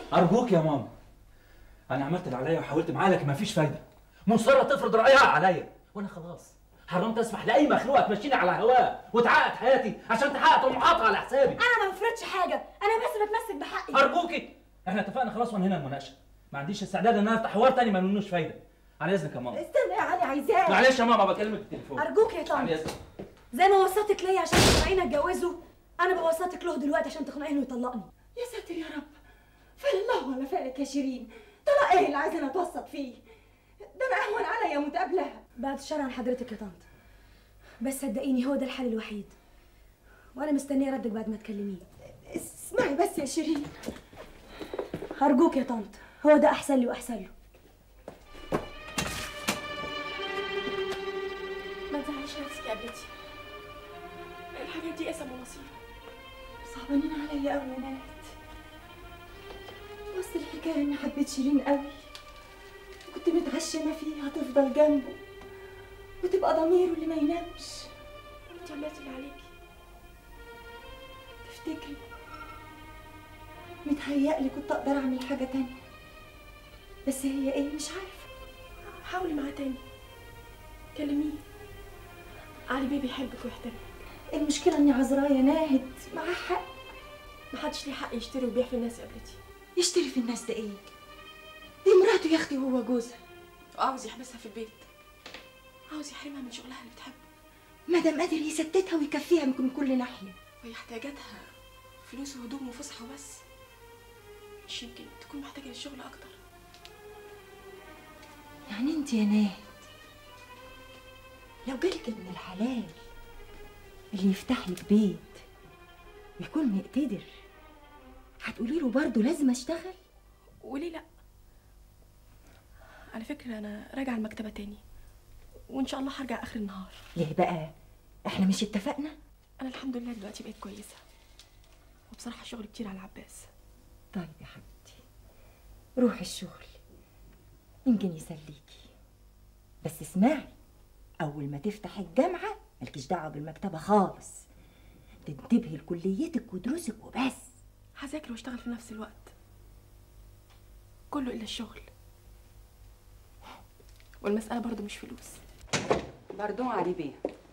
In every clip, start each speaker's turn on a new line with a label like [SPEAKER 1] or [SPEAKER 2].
[SPEAKER 1] ارجوك يا ماما انا عملت اللي عليا وحاولت معاها لكن مفيش فايده مصره تفرض رايها عليا وانا خلاص حرمت اسمح لاي مخلوقه تمشيني على هواه وتعقد حياتي عشان تحقق طموحاتها على حسابي
[SPEAKER 2] انا ما بفرضش حاجه انا بس بتمسك بحقي
[SPEAKER 1] ارجوكي احنا اتفقنا خلاص وانهينا المناقشه ما عنديش استعداد ان انا افتح حوار تاني ما منوش فايده على اذنك يا ماما
[SPEAKER 2] استنى يا علي عايزاك
[SPEAKER 1] معلش يا ماما بكلمك بالتليفون
[SPEAKER 2] ارجوك يا
[SPEAKER 1] على
[SPEAKER 2] طنط
[SPEAKER 1] اذنك
[SPEAKER 2] زي ما وصلتك ليا عشان تقنعيني اتجوزه انا بوصلتك له دلوقتي عشان تقنعيه انه يطلقني
[SPEAKER 3] يا ساتر يا رب فالله ولا فالك يا شيرين طلع ايه اللي عايزه انا اتوسط فيه ده انا اهون عليا اموت قبلها
[SPEAKER 2] بعد الشر عن حضرتك يا طنط بس صدقيني هو ده الحل الوحيد وانا مستنيه ردك بعد ما تكلميه
[SPEAKER 3] اسمعي بس يا شيرين
[SPEAKER 2] ارجوك يا طنط هو ده احسن لي واحسن له
[SPEAKER 4] ما تزعليش نفسك يا بنتي الحاجات دي اسم ونصيب
[SPEAKER 3] صعبانين عليا قوي يا نات وسط الحكايه اني حبيت شيرين قوي كنت متعشمه فيها تفضل جنبه وتبقى ضميره اللي ما ينامش
[SPEAKER 4] انت عملتي اللي عليكي
[SPEAKER 3] تفتكري متهيألي كنت اقدر اعمل حاجه تانية بس هي ايه مش عارفه
[SPEAKER 4] حاولي معاه تاني كلميه علي بيه بيحبك ويحترمك
[SPEAKER 3] المشكله اني عذراء يا ناهد معاه حق
[SPEAKER 4] محدش ليه حق يشتري ويبيع في الناس يا قبلتي
[SPEAKER 3] يشتري في الناس ده ايه دي مراته يا اختي وهو جوزها
[SPEAKER 4] وعاوز يحبسها في البيت عاوز يحرمها من شغلها اللي بتحبه
[SPEAKER 3] ما دام قادر يستتها ويكفيها من كل ناحيه
[SPEAKER 4] وهي احتياجاتها فلوس وهدوم وفسحه وبس مش يمكن تكون محتاجه للشغل اكتر
[SPEAKER 3] يعني انت يا ناهد لو جالك ابن الحلال اللي يفتح لك بيت ويكون مقتدر هتقولي له برضه لازم اشتغل
[SPEAKER 4] وليه لا على فكره انا راجعه المكتبه تاني وان شاء الله هرجع اخر النهار
[SPEAKER 3] ليه بقى احنا مش اتفقنا
[SPEAKER 4] انا الحمد لله دلوقتي بقيت كويسه وبصراحه الشغل كتير على عباس
[SPEAKER 3] طيب يا حبيبتي روحي الشغل يمكن يسليكي بس اسمعي اول ما تفتح الجامعه مالكيش دعوه بالمكتبه خالص تنتبهي لكليتك ودروسك وبس
[SPEAKER 4] هذاكر واشتغل في نفس الوقت كله الا الشغل والمساله برضو مش فلوس
[SPEAKER 5] باردون علي بيه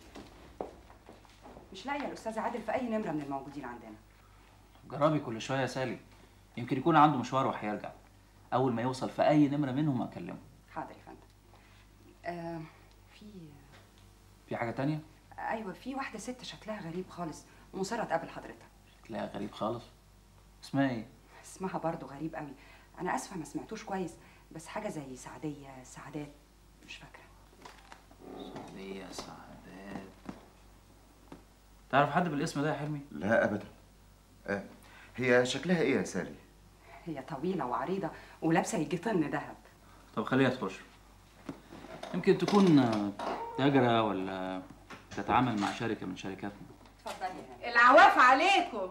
[SPEAKER 5] مش لاقيه الاستاذ عادل في اي نمره من الموجودين عندنا
[SPEAKER 1] جربي كل شويه يا سالي يمكن يكون عنده مشوار وهيرجع اول ما يوصل في اي نمره منهم اكلمه
[SPEAKER 5] حاضر يا فندم آه في
[SPEAKER 1] في حاجه تانية
[SPEAKER 5] ايوه في واحده ست شكلها غريب خالص مصره تقابل حضرتك
[SPEAKER 1] تلاقيها غريب خالص اسمها ايه
[SPEAKER 5] اسمها برضو غريب قوي انا اسفه ما سمعتوش كويس بس حاجه زي سعديه سعدات مش فاكره
[SPEAKER 1] سعدية سعدات تعرف حد بالاسم ده يا حلمي
[SPEAKER 6] لا ابدا آه. هي شكلها ايه يا سالي
[SPEAKER 5] هي طويله وعريضه ولابسه يجي طن ذهب
[SPEAKER 1] طب خليها تخش يمكن تكون آه، تاجرة ولا تتعامل مع شركة من شركاتنا
[SPEAKER 5] اتفضلي يا
[SPEAKER 7] العواف عليكم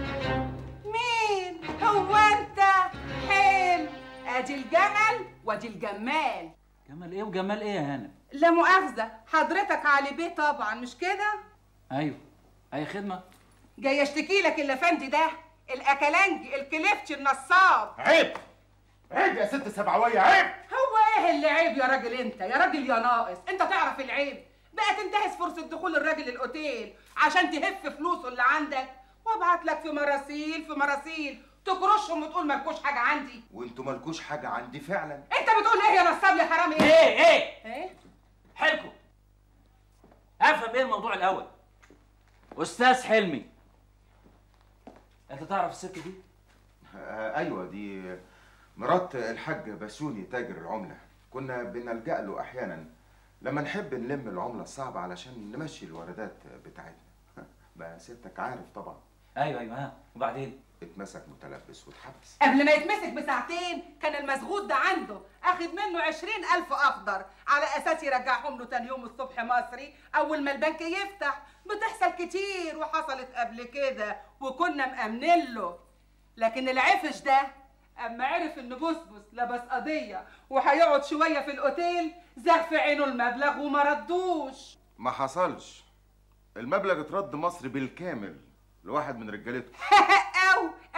[SPEAKER 7] مين هو انت حلم ادي الجمل وادي الجمال
[SPEAKER 1] جمال ايه وجمال ايه يا هانم
[SPEAKER 7] لا مؤاخذة حضرتك علي بيه طبعا مش كده
[SPEAKER 1] ايوه اي خدمة
[SPEAKER 7] جاي اشتكي لك الافندي ده الاكلنجي الكليفتي النصاب
[SPEAKER 6] عيب عيب يا ست سبعوية عيب
[SPEAKER 7] هو ايه اللي عيب يا راجل انت يا راجل يا ناقص انت تعرف العيب بقى تنتهز فرصة دخول الراجل الاوتيل عشان تهف فلوسه اللي عندك وابعت لك في مراسيل في مراسيل تكرشهم وتقول مالكوش حاجة عندي
[SPEAKER 6] وانتوا مالكوش حاجة عندي فعلا
[SPEAKER 7] انت بتقول ايه يا نصاب يا حرامي
[SPEAKER 1] ايه ايه
[SPEAKER 7] ايه
[SPEAKER 1] حلكم افهم ايه الموضوع الاول استاذ حلمي انت تعرف الست دي
[SPEAKER 6] آه ايوه دي مرات الحاج بسوني تاجر العملة كنا بنلجأ له احيانا لما نحب نلم العملة الصعبة علشان نمشي الواردات بتاعتنا بقى ستك عارف طبعا
[SPEAKER 1] ايوه ايوه ها وبعدين
[SPEAKER 6] اتمسك متلبس واتحبس
[SPEAKER 7] قبل ما يتمسك بساعتين كان المسغوط ده عنده اخد منه عشرين ألف أخضر على أساس يرجعهم له تاني يوم الصبح مصري أول ما البنك يفتح بتحصل كتير وحصلت قبل كده وكنا مأمنين له لكن العفش ده أما عرف إن بسبس لبس قضية وهيقعد شوية في الأوتيل زاغ في عينه المبلغ وما ردوش
[SPEAKER 6] ما حصلش المبلغ اترد مصر بالكامل لواحد من رجالته
[SPEAKER 7] أو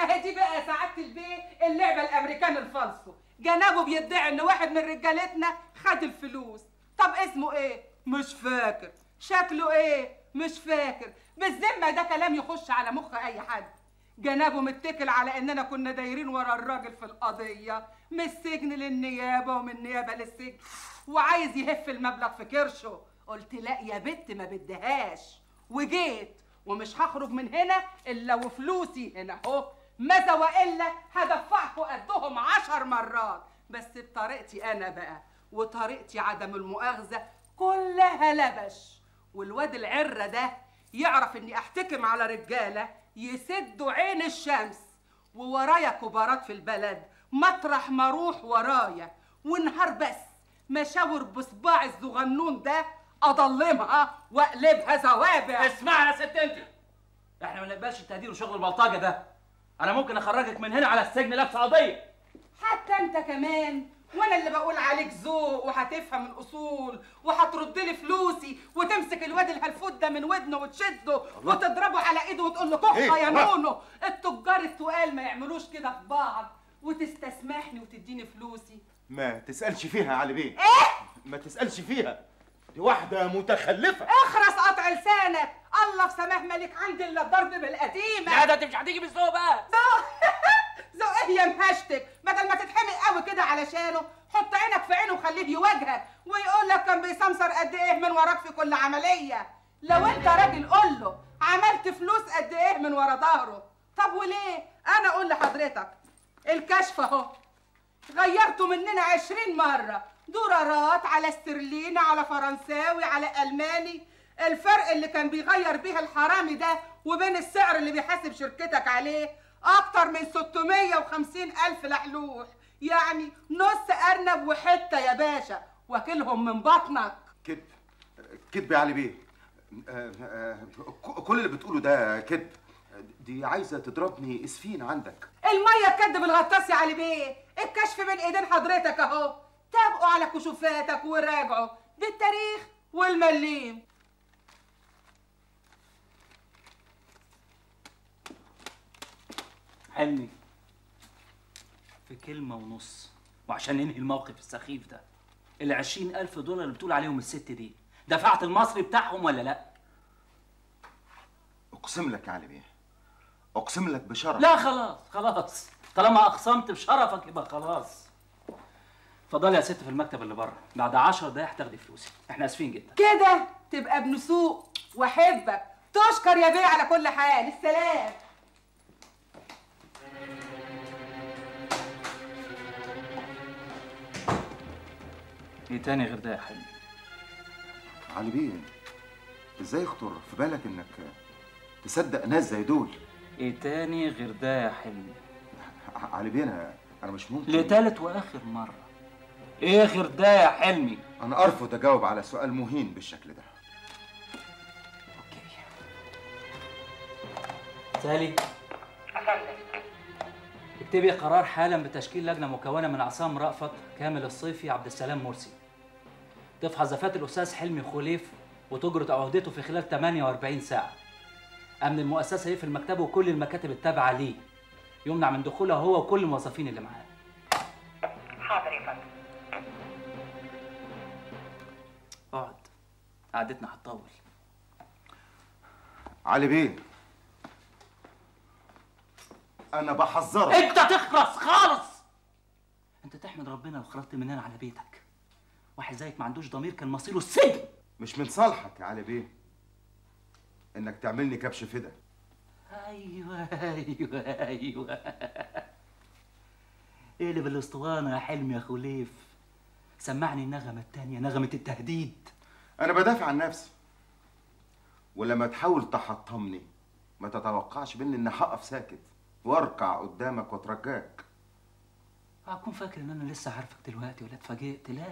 [SPEAKER 7] اهي دي بقى سعاده البيه اللعبه الامريكان الفالصو جنابه بيدعي ان واحد من رجالتنا خد الفلوس طب اسمه ايه مش فاكر شكله ايه مش فاكر بالذمه ده كلام يخش على مخ اي حد جنابه متكل على اننا كنا دايرين ورا الراجل في القضيه من السجن للنيابه ومن النيابه للسجن وعايز يهف المبلغ في كرشه قلت لا يا بت ما بدهاش وجيت ومش هخرج من هنا الا وفلوسي هنا اهو ماذا والا هدفعكم قدهم عشر مرات بس بطريقتي انا بقى وطريقتي عدم المؤاخذه كلها لبش والواد العره ده يعرف اني احتكم على رجاله يسدوا عين الشمس وورايا كبارات في البلد مطرح ما اروح ورايا ونهار بس مشاور بصباع الصغنون ده اضلمها واقلبها زوابع
[SPEAKER 1] اسمعي يا ست انت احنا ما نقبلش التهديد وشغل البلطجه ده انا ممكن اخرجك من هنا على السجن لابسه قضيه
[SPEAKER 7] حتى انت كمان وانا اللي بقول عليك ذوق وهتفهم الاصول وهترد لي فلوسي وتمسك الواد الهلفوت ده من ودنه وتشده وتضربه على ايده وتقول له كخه
[SPEAKER 6] إيه؟
[SPEAKER 7] يا
[SPEAKER 6] الله.
[SPEAKER 7] نونو التجار التقال ما يعملوش كده في بعض وتستسمحني وتديني فلوسي
[SPEAKER 6] ما تسألش فيها يا علي بيه ايه؟ ما تسألش فيها دي واحدة متخلفة
[SPEAKER 7] اخرس قطع لسانك الله في سماه ملك عندي الا الضرب بالقديمه
[SPEAKER 1] لا ده انت مش هتيجي بالذوق بقى
[SPEAKER 7] ذوق ايه يا مهشتك بدل ما تتحمق قوي كده علشانه حط عينك في عينه وخليه يواجهك ويقول لك كان بيسمسر قد ايه من وراك في كل عمليه لو انت راجل قول له عملت فلوس قد ايه من ورا ظهره طب وليه انا اقول لحضرتك الكشف اهو غيرته مننا عشرين مرة دولارات على استرليني على فرنساوي على ألماني الفرق اللي كان بيغير بيه الحرامي ده وبين السعر اللي بيحاسب شركتك عليه أكتر من 650 ألف لحلوح يعني نص أرنب وحتة يا باشا واكلهم من بطنك
[SPEAKER 6] كذب كذب يا علي بيه آه، آه، ك- كل اللي بتقوله ده كذب دي عايزة تضربني اسفين عندك
[SPEAKER 7] المية تكدب الغطاس علي بيه الكشف بين ايدين حضرتك اهو تابقوا على كشوفاتك وراجعوا بالتاريخ والمليم
[SPEAKER 1] حلمي في كلمة ونص وعشان ننهي الموقف السخيف ده ال عشرين ألف دولار اللي بتقول عليهم الست دي دفعت المصري بتاعهم ولا لا؟
[SPEAKER 6] اقسم لك يا علي بيه اقسم لك بشرف
[SPEAKER 1] لا خلاص خلاص طالما أقسمت بشرفك يبقى خلاص اتفضلي يا ست في المكتب اللي بره بعد 10 دقايق هتاخدي فلوسي احنا اسفين جدا
[SPEAKER 7] كده تبقى ابن سوق واحبك تشكر يا بيه على كل حال السلام
[SPEAKER 1] ايه تاني غير ده يا حلمي؟
[SPEAKER 6] علي بيه ازاي يخطر في بالك انك تصدق ناس زي دول
[SPEAKER 1] ايه تاني غير ده يا حلمي؟
[SPEAKER 6] ع- علي بيه انا انا مش ممكن
[SPEAKER 1] لتالت واخر مرة ايه غير ده يا حلمي؟
[SPEAKER 6] انا ارفض اجاوب على سؤال مهين بالشكل ده
[SPEAKER 1] اوكي سالي اكتبي قرار حالا بتشكيل لجنه مكونه من عصام رأفت كامل الصيفي عبد السلام مرسي تفحص زفات الاستاذ حلمي خليف وتجرد عهدته في خلال 48 ساعه امن المؤسسه يقفل مكتبه وكل المكاتب التابعه ليه يمنع من دخوله هو وكل الموظفين اللي معاه
[SPEAKER 3] حاضر يا فندم
[SPEAKER 1] اقعد قعدتنا هتطول
[SPEAKER 6] علي بيه انا بحذرك
[SPEAKER 1] انت تخلص خالص انت تحمد ربنا لو خرجت من هنا على بيتك واحد زيك ما عندوش ضمير كان مصيره السجن
[SPEAKER 6] مش من صالحك يا علي بيه انك تعملني كبش فدا
[SPEAKER 1] ايوه ايوه ايوه اقلب الاسطوانه يا حلمي يا خليف سمعني النغمه التانيه نغمه التهديد
[SPEAKER 6] انا بدافع عن نفسي ولما تحاول تحطمني ما تتوقعش مني اني هقف ساكت واركع قدامك واترجاك
[SPEAKER 1] هكون فاكر ان انا لسه عارفك دلوقتي ولا اتفاجئت لا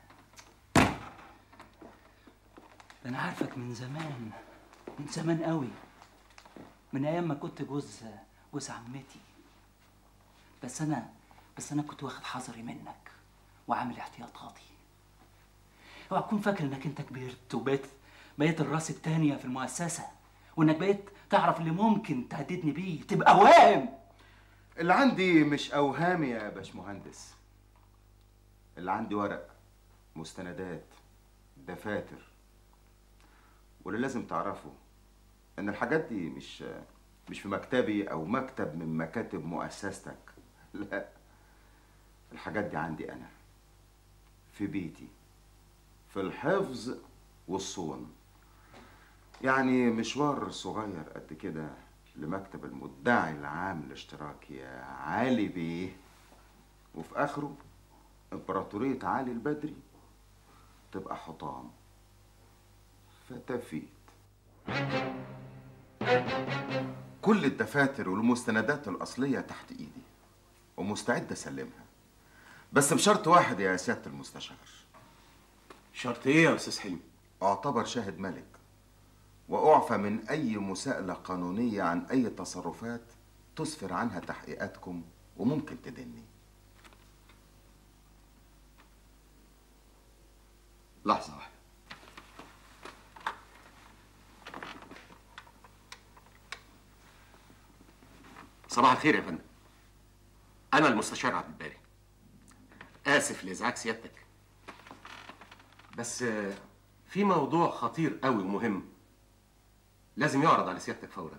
[SPEAKER 1] ده انا عارفك من زمان من زمان قوي من ايام ما كنت جوز جوز عمتي بس انا بس انا كنت واخد حذري منك وعامل احتياطاتي اوعى تكون فاكر انك انت كبرت وبقيت بقيت الراس التانية في المؤسسة وانك بقيت تعرف اللي ممكن تهددني بيه تبقى واهم
[SPEAKER 6] اللي عندي مش اوهام يا باشمهندس اللي عندي ورق مستندات دفاتر واللي لازم تعرفه ان الحاجات دي مش مش في مكتبي او مكتب من مكاتب مؤسستك لا الحاجات دي عندي انا في بيتي في الحفظ والصون يعني مشوار صغير قد كده لمكتب المدعي العام الاشتراكي يا علي بيه وفي اخره امبراطورية علي البدري تبقى حطام فتافيت كل الدفاتر والمستندات الأصلية تحت إيدي ومستعد أسلمها بس بشرط واحد يا سيادة المستشار
[SPEAKER 8] شرط ايه يا استاذ حلمي
[SPEAKER 6] أعتبر شاهد ملك وأعفى من أي مساءلة قانونية عن أي تصرفات تسفر عنها تحقيقاتكم وممكن تدني
[SPEAKER 8] لحظه واحده صباح الخير يا فندم انا المستشار عبد الباري اسف لازعاج سيادتك بس آه، في موضوع خطير قوي ومهم لازم يعرض على سيادتك فورا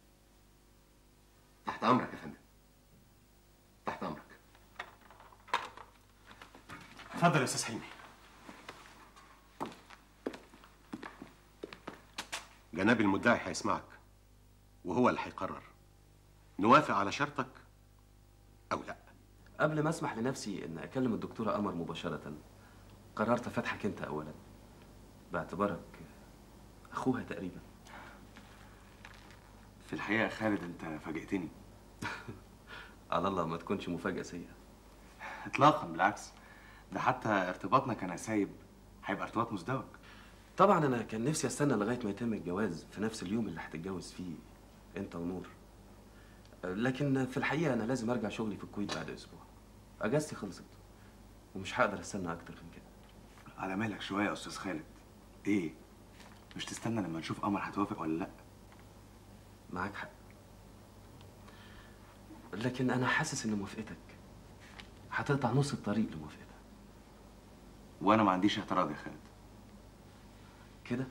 [SPEAKER 8] تحت امرك يا فندم تحت امرك اتفضل يا استاذ حلمي جناب المدعي هيسمعك وهو اللي هيقرر نوافق على شرطك او لا
[SPEAKER 9] قبل ما اسمح لنفسي ان اكلم الدكتوره قمر مباشره قررت فتحك انت اولا باعتبارك اخوها تقريبا
[SPEAKER 10] في الحقيقة يا خالد انت فاجئتني
[SPEAKER 9] على الله ما تكونش مفاجاه سيئه
[SPEAKER 10] اطلاقا بالعكس ده حتى ارتباطنا كنسايب هيبقى ارتباط مزدوج
[SPEAKER 9] طبعا انا كان نفسي استنى لغايه ما يتم الجواز في نفس اليوم اللي هتتجوز فيه انت ونور لكن في الحقيقه انا لازم ارجع شغلي في الكويت بعد اسبوع اجازتي خلصت ومش هقدر استنى اكتر من كده
[SPEAKER 10] على مالك شوية يا استاذ خالد ايه مش تستنى لما نشوف قمر هتوافق ولا لا
[SPEAKER 9] معاك حق لكن انا حاسس ان موافقتك هتقطع نص الطريق لموافقتها
[SPEAKER 10] وانا ما عنديش اعتراض يا خالد
[SPEAKER 9] كده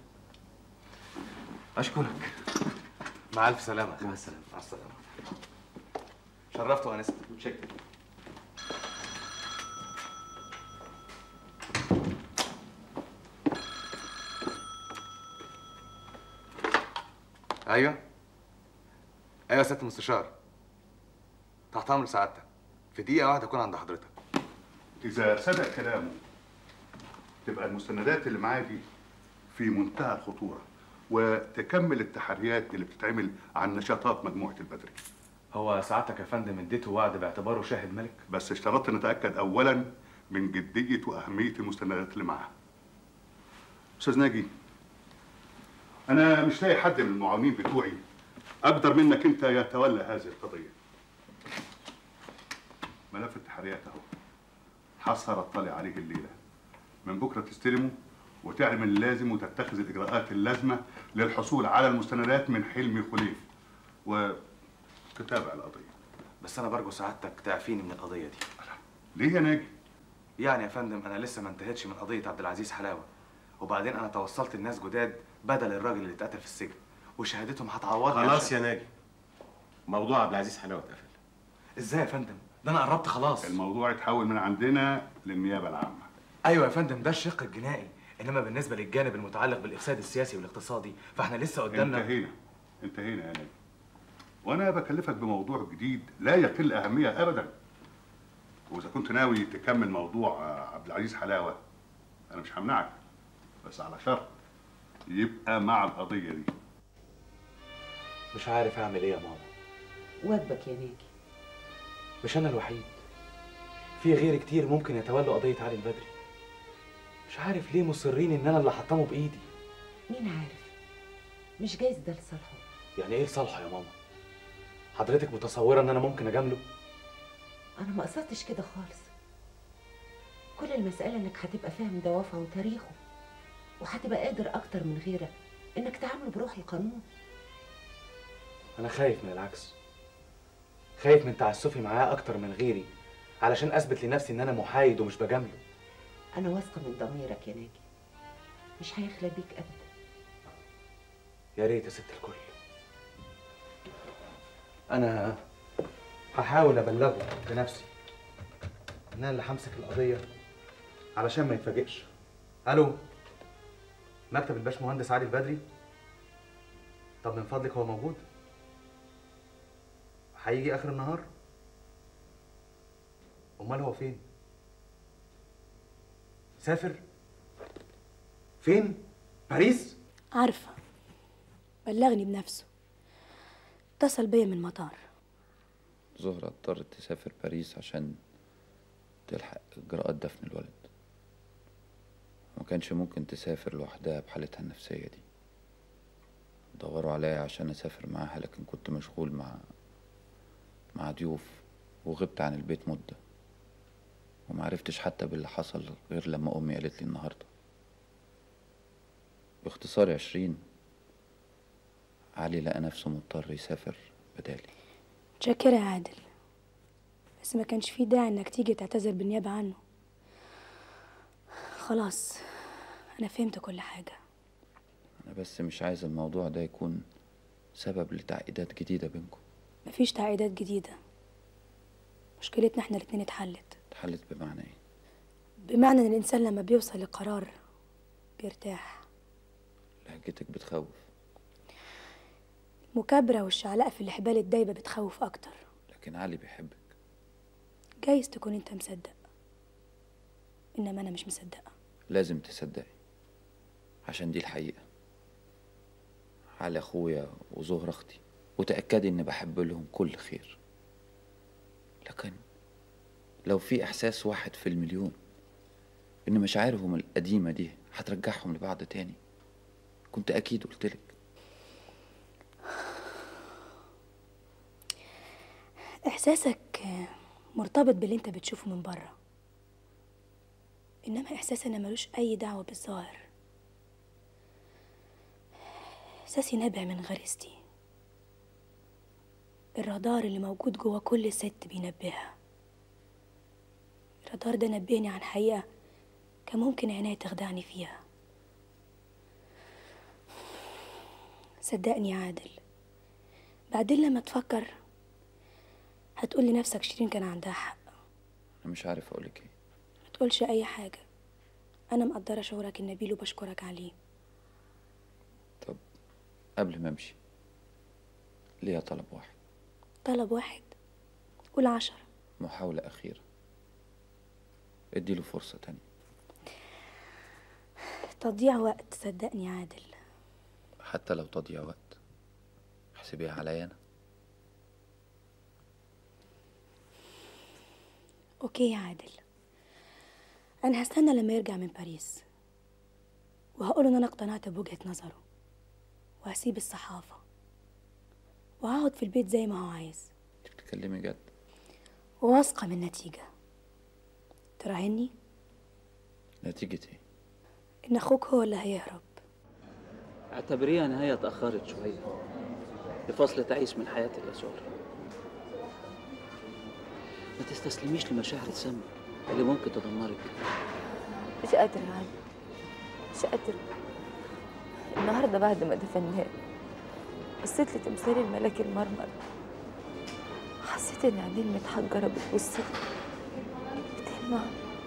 [SPEAKER 9] اشكرك
[SPEAKER 10] مع الف سلامة
[SPEAKER 9] مع السلامه
[SPEAKER 10] مع السلامة شرفت وانست متشكر ايوه ايوه يا سياده المستشار تحت امر سعادتك في دقيقه واحده اكون عند حضرتك
[SPEAKER 11] إذا صدق كلامه تبقى المستندات اللي معاه دي في منتهى الخطورة وتكمل التحريات اللي بتتعمل عن نشاطات مجموعة البدري
[SPEAKER 10] هو سعادتك يا فندم اديته وعد باعتباره شاهد ملك
[SPEAKER 11] بس اشترطت نتأكد أولا من جدية وأهمية المستندات اللي معاه أستاذ ناجي أنا مش لاقي حد من المعاونين بتوعي أقدر منك أنت يتولى هذه القضية ملف التحريات أهو حصر اطلع عليه الليلة من بكرة تستلمه وتعمل اللازم وتتخذ الإجراءات اللازمة للحصول على المستندات من حلمي خليف وتتابع القضية
[SPEAKER 10] بس انا برجو سعادتك تعفيني من القضيه دي
[SPEAKER 11] ليه يا ناجي؟
[SPEAKER 10] يعني يا فندم انا لسه ما انتهتش من قضيه عبد العزيز حلاوه وبعدين انا توصلت لناس جداد بدل الراجل اللي اتقتل في السجن وشهادتهم هتعوضني
[SPEAKER 8] خلاص
[SPEAKER 10] عشان-
[SPEAKER 8] يا ناجي موضوع عبد العزيز حلاوه اتقفل
[SPEAKER 10] ازاي يا فندم ده انا قربت خلاص
[SPEAKER 11] الموضوع اتحول من عندنا للنيابة العامة
[SPEAKER 10] ايوه يا فندم ده الشق الجنائي انما بالنسبه للجانب المتعلق بالافساد السياسي والاقتصادي فاحنا لسه قدامنا
[SPEAKER 11] انتهينا انتهينا يا ناجي وانا بكلفك بموضوع جديد لا يقل اهميه ابدا واذا كنت ناوي تكمل موضوع آه، عبد العزيز حلاوه انا مش همنعك بس على شرط يبقى مع القضيه دي
[SPEAKER 9] مش عارف اعمل ايه يا ماما
[SPEAKER 12] واجبك يا ناجي
[SPEAKER 9] مش انا الوحيد في غير كتير ممكن يتولوا قضيه علي البدري مش عارف ليه مصرين ان انا اللي حطمه بايدي
[SPEAKER 12] مين عارف مش جايز ده لصالحه
[SPEAKER 9] يعني ايه صالحه يا ماما حضرتك متصوره ان انا ممكن اجامله
[SPEAKER 12] انا ما قصدتش كده خالص كل المسألة انك هتبقى فاهم دوافعه وتاريخه وهتبقى قادر اكتر من غيرك انك تعامله بروح القانون
[SPEAKER 9] انا خايف من العكس
[SPEAKER 10] خايف من تعسفي معاه اكتر من غيري علشان اثبت لنفسي ان انا محايد ومش بجامله
[SPEAKER 12] انا واثقه من ضميرك يا ناجي مش هيخلى بيك ابدا
[SPEAKER 10] يا ريت يا ست الكل انا هحاول ابلغه بنفسي ان انا اللي همسك القضيه علشان ما يتفاجئش الو مكتب الباشمهندس علي البدري طب من فضلك هو موجود هيجي اخر النهار امال هو فين سافر فين باريس
[SPEAKER 2] عارفة بلغني بنفسه اتصل بيا من المطار
[SPEAKER 13] زهرة اضطرت تسافر باريس عشان تلحق إجراءات دفن الولد ما كانش ممكن تسافر لوحدها بحالتها النفسية دي دوروا عليا عشان أسافر معاها لكن كنت مشغول مع مع ضيوف وغبت عن البيت مدة ومعرفتش حتى باللي حصل غير لما أمي قالت لي النهاردة باختصار عشرين علي لقى نفسه مضطر يسافر بدالي
[SPEAKER 2] متشكرة يا عادل بس ما كانش فيه داعي انك تيجي تعتذر بالنيابة عنه خلاص انا فهمت كل حاجة
[SPEAKER 13] أنا بس مش عايز الموضوع ده يكون سبب لتعقيدات جديدة بينكم
[SPEAKER 2] مفيش تعقيدات جديدة مشكلتنا احنا الاتنين اتحلت
[SPEAKER 13] اتحلت بمعنى ايه
[SPEAKER 2] بمعنى ان الانسان لما بيوصل لقرار بيرتاح
[SPEAKER 13] لهجتك بتخوف
[SPEAKER 2] المكابرة والشعلقة في الحبال الدايبة بتخوف اكتر
[SPEAKER 13] لكن علي بيحبك
[SPEAKER 2] جايز تكون انت مصدق انما انا مش مصدقة
[SPEAKER 13] لازم تصدقي عشان دي الحقيقة علي أخويا وزهرة أختي وتأكدي إني بحب لهم كل خير لكن لو في إحساس واحد في المليون إن مشاعرهم القديمة دي هترجعهم لبعض تاني كنت أكيد قلتلك
[SPEAKER 2] احساسك مرتبط باللي انت بتشوفه من بره انما احساسنا ملوش اي دعوه بالظاهر احساسي نابع من غريزتي الرادار اللي موجود جوا كل ست بينبهها الرادار ده نبهني عن حقيقه كان ممكن عينيا تخدعني فيها صدقني يا عادل بعدين لما تفكر هتقول لنفسك شيرين كان عندها حق
[SPEAKER 13] أنا مش عارف أقولك إيه
[SPEAKER 2] ما تقولش اي حاجه انا مقدره شعورك النبيل وبشكرك عليه
[SPEAKER 13] قبل ما أمشي ليا طلب واحد
[SPEAKER 2] طلب واحد قول عشرة
[SPEAKER 13] محاولة أخيرة اديله فرصة تانية
[SPEAKER 2] تضييع وقت صدقني يا عادل
[SPEAKER 13] حتى لو تضيع وقت احسبيها عليا أنا
[SPEAKER 2] اوكي يا عادل انا هستنى لما يرجع من باريس وهقول ان انا اقتنعت بوجهة نظره وهسيب الصحافة وهقعد في البيت زي ما هو عايز
[SPEAKER 13] بتتكلمي جد
[SPEAKER 2] وواثقة من النتيجة تراهني
[SPEAKER 13] نتيجة ايه
[SPEAKER 2] ان اخوك هو اللي هيهرب
[SPEAKER 1] اعتبريها نهاية اتأخرت شوية لفصل تعيس من حياتك يا سهرة ما تستسلميش لمشاعر السم اللي ممكن تدمرك
[SPEAKER 14] مش قادرة يا علي مش قادرة النهاردة بعد ما دفناه بصيت لتمثال الملاك المرمر حسيت ان عينين متحجرة بتبص لي بتلمع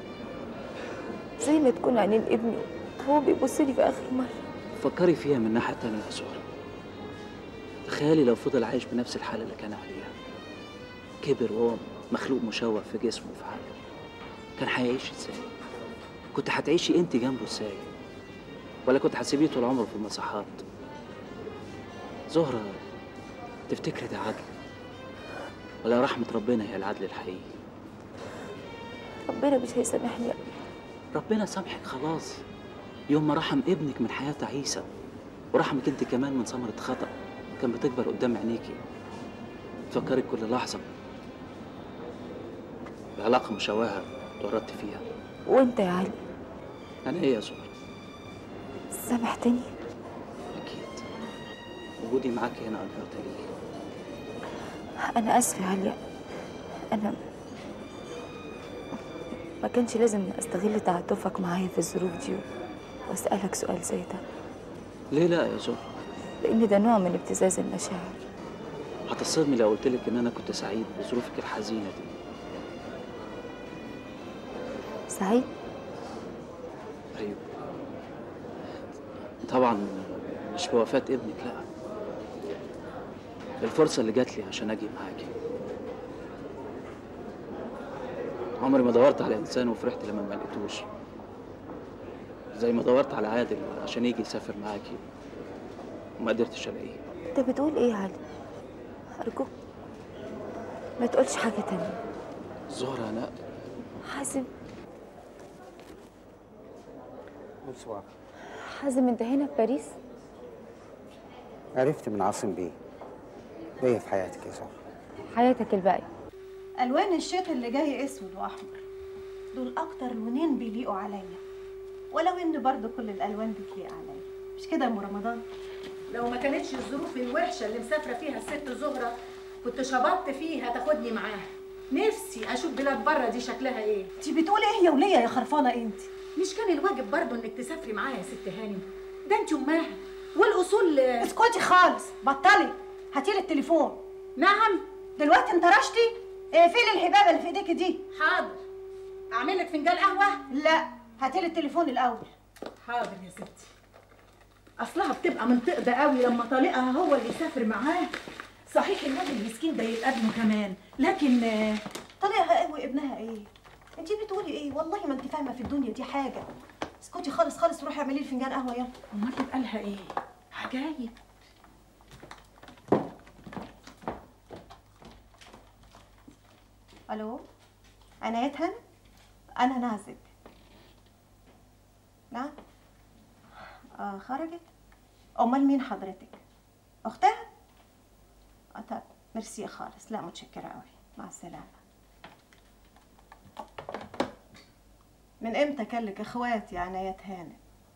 [SPEAKER 14] زي ما تكون عينين ابني وهو بيبص لي في آخر مرة
[SPEAKER 1] فكري فيها من ناحية تانية يا سهرة تخيلي لو فضل عايش بنفس الحالة اللي كان عليها كبر وهو مخلوق مشوه في جسمه وفي عقله كان هيعيش ازاي؟ كنت هتعيشي انت جنبه ازاي؟ ولا كنت هتسيبيه طول عمره في المصحات؟ زهرة تفتكري ده عدل ولا رحمة ربنا هي العدل الحقيقي؟
[SPEAKER 14] ربنا مش هيسامحني
[SPEAKER 1] ربنا سامحك خلاص يوم ما رحم ابنك من حياة عيسى ورحمك انت كمان من ثمرة خطأ كان بتكبر قدام عينيكي تفكري كل لحظة بعلاقة مشوهة اتورطت فيها
[SPEAKER 14] وانت يا علي
[SPEAKER 1] أنا إيه يا زهرة؟
[SPEAKER 14] سامحتني
[SPEAKER 1] أكيد وجودي معاك هنا أجرت ليك
[SPEAKER 14] أنا آسفة يا عليا أنا ما كانش لازم أستغل تعاطفك معايا في الظروف دي وأسألك سؤال زي ده
[SPEAKER 15] ليه لا يا زهرة
[SPEAKER 14] لأن ده نوع من ابتزاز المشاعر
[SPEAKER 15] هتصدمي لو قلت لك ان انا كنت سعيد بظروفك الحزينه دي
[SPEAKER 14] سعيد
[SPEAKER 15] ايوه طبعا مش بوفاه ابنك لا الفرصه اللي جات لي عشان اجي معاكي عمري ما دورت على انسان وفرحت لما ما لقيتوش زي ما دورت على عادل عشان يجي يسافر معاكي وما قدرتش الاقيه
[SPEAKER 14] أنت بتقول إيه يا علي أرجوك ما تقولش حاجة تانية
[SPEAKER 15] زهرة انا
[SPEAKER 14] حازم
[SPEAKER 16] بونسوار
[SPEAKER 14] حازم أنت هنا في باريس
[SPEAKER 16] عرفت من عاصم بيه ليا في حياتك يا زهرة
[SPEAKER 14] حياتك الباقية
[SPEAKER 17] الوان الشتا اللي جاي اسود واحمر دول اكتر لونين بيليقوا عليا ولو ان برضو كل الالوان بتليق عليا مش كده يا ام رمضان
[SPEAKER 7] لو ما كانتش الظروف الوحشه اللي مسافره فيها الست زهره كنت شبطت فيها تاخدني معاها نفسي اشوف بلاد بره دي شكلها ايه
[SPEAKER 17] انت بتقولي ايه يا وليه يا خرفانه انت
[SPEAKER 7] مش كان الواجب برضه انك تسافري معايا يا ست هانم ده انت امها والاصول
[SPEAKER 17] اسكتي خالص بطلي هاتيلي التليفون
[SPEAKER 7] نعم
[SPEAKER 17] دلوقتي انطرشتي اقفلي الحبابه اللي في ايديكي دي
[SPEAKER 7] حاضر اعمل لك فنجان قهوه
[SPEAKER 17] لا هاتيلي التليفون الاول
[SPEAKER 7] حاضر يا ستي اصلها بتبقى منطقده قوي لما طليقها هو اللي يسافر معاه صحيح الواد المسكين ده يبقى ابنه كمان لكن آه،
[SPEAKER 17] طليقها ايه وابنها ايه انت بتقولي ايه والله ما انت فاهمه في الدنيا دي حاجه اسكتي خالص خالص روحي اعملي لي فنجان قهوه يلا
[SPEAKER 7] امال يبقى لها ايه عجايب
[SPEAKER 17] الو عنايتها انا نازك نعم آه خرجت امال مين حضرتك اختها آه طب ميرسي خالص لا متشكره قوي مع السلامه من امتى كان لك اخوات يا عنايات هانم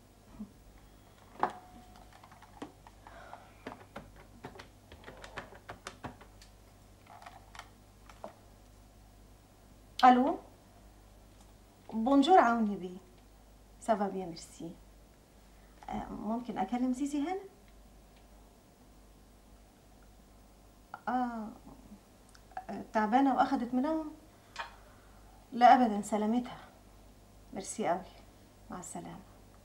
[SPEAKER 17] الو بونجور عوني بي سافا بيان ميرسي آه، ممكن اكلم زيزي هنا اه آه، تعبانه واخدت منوم لا ابدا سلامتها ميرسي قوي مع السلامه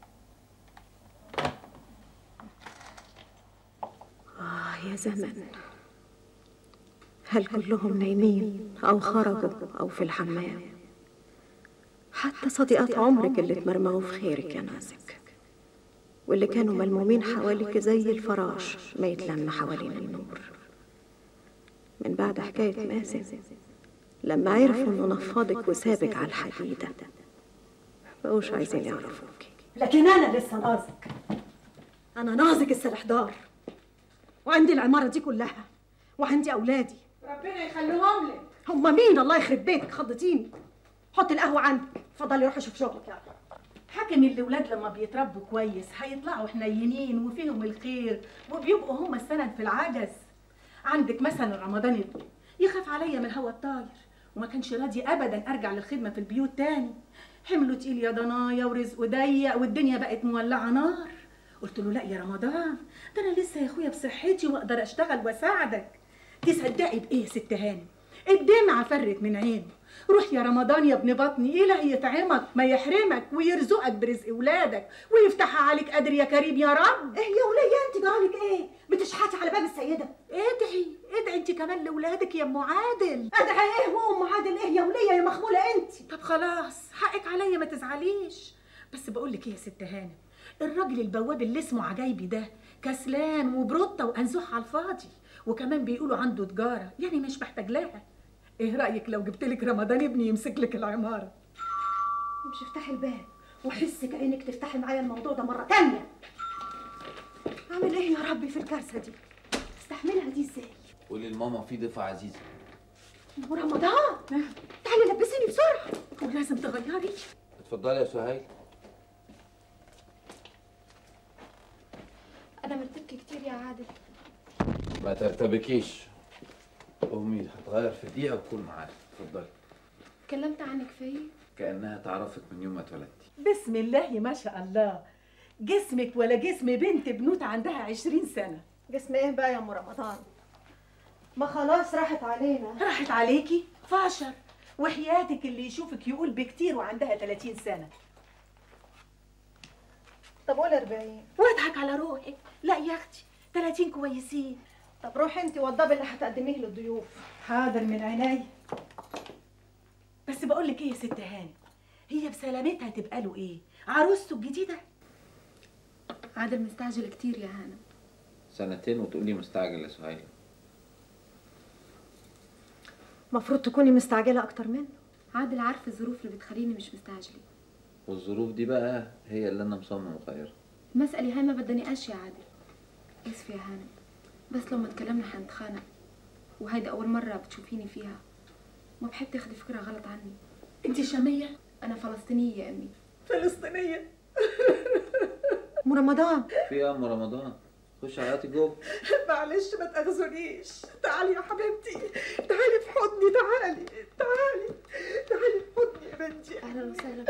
[SPEAKER 18] آه يا زمن هل كلهم نايمين أو خرجوا أو في الحمام حتى صديقات عمرك اللي اتمرمغوا في خيرك يا نازك واللي كانوا ملمومين حواليك زي الفراش ما يتلم حوالين النور من بعد حكاية مازن لما عرفوا انه نفضك وسابك على الحديدة بقوش عايزين يعرفوك
[SPEAKER 17] لكن انا لسه نازك انا نازك السلحدار وعندي العماره دي كلها وعندي اولادي
[SPEAKER 7] ربنا يخليهم لك
[SPEAKER 17] هم مين الله يخرب بيتك خضتيني حط القهوه عندك اتفضلي روحي شوف شغلك يلا
[SPEAKER 7] حكم الاولاد لما بيتربوا كويس هيطلعوا حنينين وفيهم الخير وبيبقوا هم السند في العجز عندك مثلا رمضان ابني يخاف عليا من الهوا الطاير وما كانش راضي ابدا ارجع للخدمه في البيوت تاني حمله تقيل يا ضنايا ورزقه ضيق والدنيا بقت مولعه نار قلت له لا يا رمضان ده انا لسه يا اخويا بصحتي واقدر اشتغل واساعدك تصدقي بايه يا ست هانم الدمعه فرت من عينه روح يا رمضان يا ابن بطني إله يطعمك ما يحرمك ويرزقك برزق ولادك ويفتحها عليك قادر يا كريم يا رب
[SPEAKER 17] ايه يا وليه انت جرالك ايه بتشحتي على باب السيده
[SPEAKER 7] ادعي ادعي انت كمان لاولادك يا ام عادل
[SPEAKER 17] ادعي ايه وام عادل ايه يا وليه يا مخموله انت
[SPEAKER 7] طب خلاص حقك عليا ما تزعليش بس بقول لك ايه يا ست هانم الراجل البواب اللي اسمه عجايبي ده كسلان وبروطه وانزوح على الفاضي وكمان بيقولوا عنده تجاره يعني مش محتاج لها ايه رايك لو جبت لك رمضان ابني يمسك لك العماره
[SPEAKER 17] مش افتحي الباب وحسك عينك تفتحي معايا الموضوع ده مره تانية اعمل ايه يا ربي في الكارثه دي استحملها دي ازاي
[SPEAKER 13] قولي لماما في ضيفة عزيزة
[SPEAKER 17] ورمضان تعالي لبسيني بسرعه
[SPEAKER 7] ولازم تغيري
[SPEAKER 13] اتفضلي يا سهيل
[SPEAKER 4] انا مرتبك كتير يا عادل
[SPEAKER 13] ما ترتبكيش امي هتغير في دقيقه وكون معاك اتفضلي
[SPEAKER 4] اتكلمت عنك فيا
[SPEAKER 13] كانها تعرفك من يوم ما اتولدتي
[SPEAKER 19] بسم الله ما شاء الله جسمك ولا جسم بنت بنوت عندها عشرين سنة
[SPEAKER 17] جسم ايه بقى يا ام رمضان ما خلاص راحت علينا
[SPEAKER 19] راحت عليكي فاشر وحياتك اللي يشوفك يقول بكتير وعندها 30 سنة
[SPEAKER 17] طب قول 40
[SPEAKER 19] واضحك على روحك لا يا اختي 30 كويسين
[SPEAKER 17] طب روحي انت والضب اللي هتقدميه للضيوف
[SPEAKER 19] حاضر من عيني بس بقول لك ايه يا ست هاني هي بسلامتها تبقى له ايه عروسته الجديده
[SPEAKER 4] عادل مستعجل كتير يا هانم
[SPEAKER 13] سنتين وتقولي مستعجل يا سهيله
[SPEAKER 17] المفروض تكوني مستعجله اكتر منه
[SPEAKER 4] عادل عارف الظروف اللي بتخليني مش مستعجلة
[SPEAKER 13] والظروف دي بقى هي اللي انا مصمم اغيرها
[SPEAKER 4] المسألة هاي ما بدها نقاش يا عادل اسف يا هانم بس لو ما تكلمنا حنتخانق وهيدا أول مرة بتشوفيني فيها ما بحب تاخدي فكرة غلط عني
[SPEAKER 19] انت شامية؟
[SPEAKER 4] أنا فلسطينية يا أمي
[SPEAKER 19] فلسطينية
[SPEAKER 17] ام رمضان
[SPEAKER 13] في يا ام رمضان خش حياتي جوه
[SPEAKER 19] معلش ما تاخذونيش تعالي يا حبيبتي تعالي في حضني تعالي تعالي تعالي في حضني يا بنتي
[SPEAKER 4] اهلا وسهلا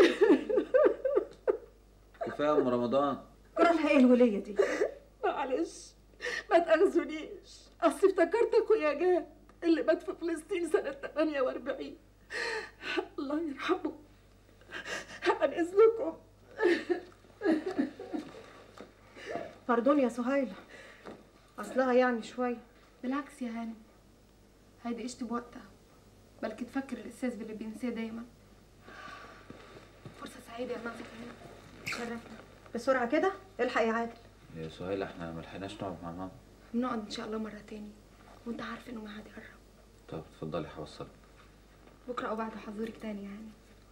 [SPEAKER 13] كفايه يا ام رمضان
[SPEAKER 17] جرالها ايه الوليه دي
[SPEAKER 19] معلش ما تاخذونيش اصل افتكرت اخويا جاد اللي مات في فلسطين سنة 48 الله يرحمه عن اذنكم
[SPEAKER 17] باردون يا سهيله اصلها يعني شويه
[SPEAKER 4] بالعكس يا هانم هيدي اشتي بوقتها بلكي تفكر الأستاذ باللي بينساه دايما فرصة سعيدة يا ناصر شرفنا
[SPEAKER 17] بسرعه كده الحق يا عادل
[SPEAKER 13] يا سهيله احنا ما لحقناش نقعد مع ماما
[SPEAKER 4] بنقعد إن شاء الله مرة تاني وأنت عارف إنه ما عاد يقرب
[SPEAKER 13] طب اتفضلي هوصلك
[SPEAKER 4] بكرة أو بعده حضورك تاني يعني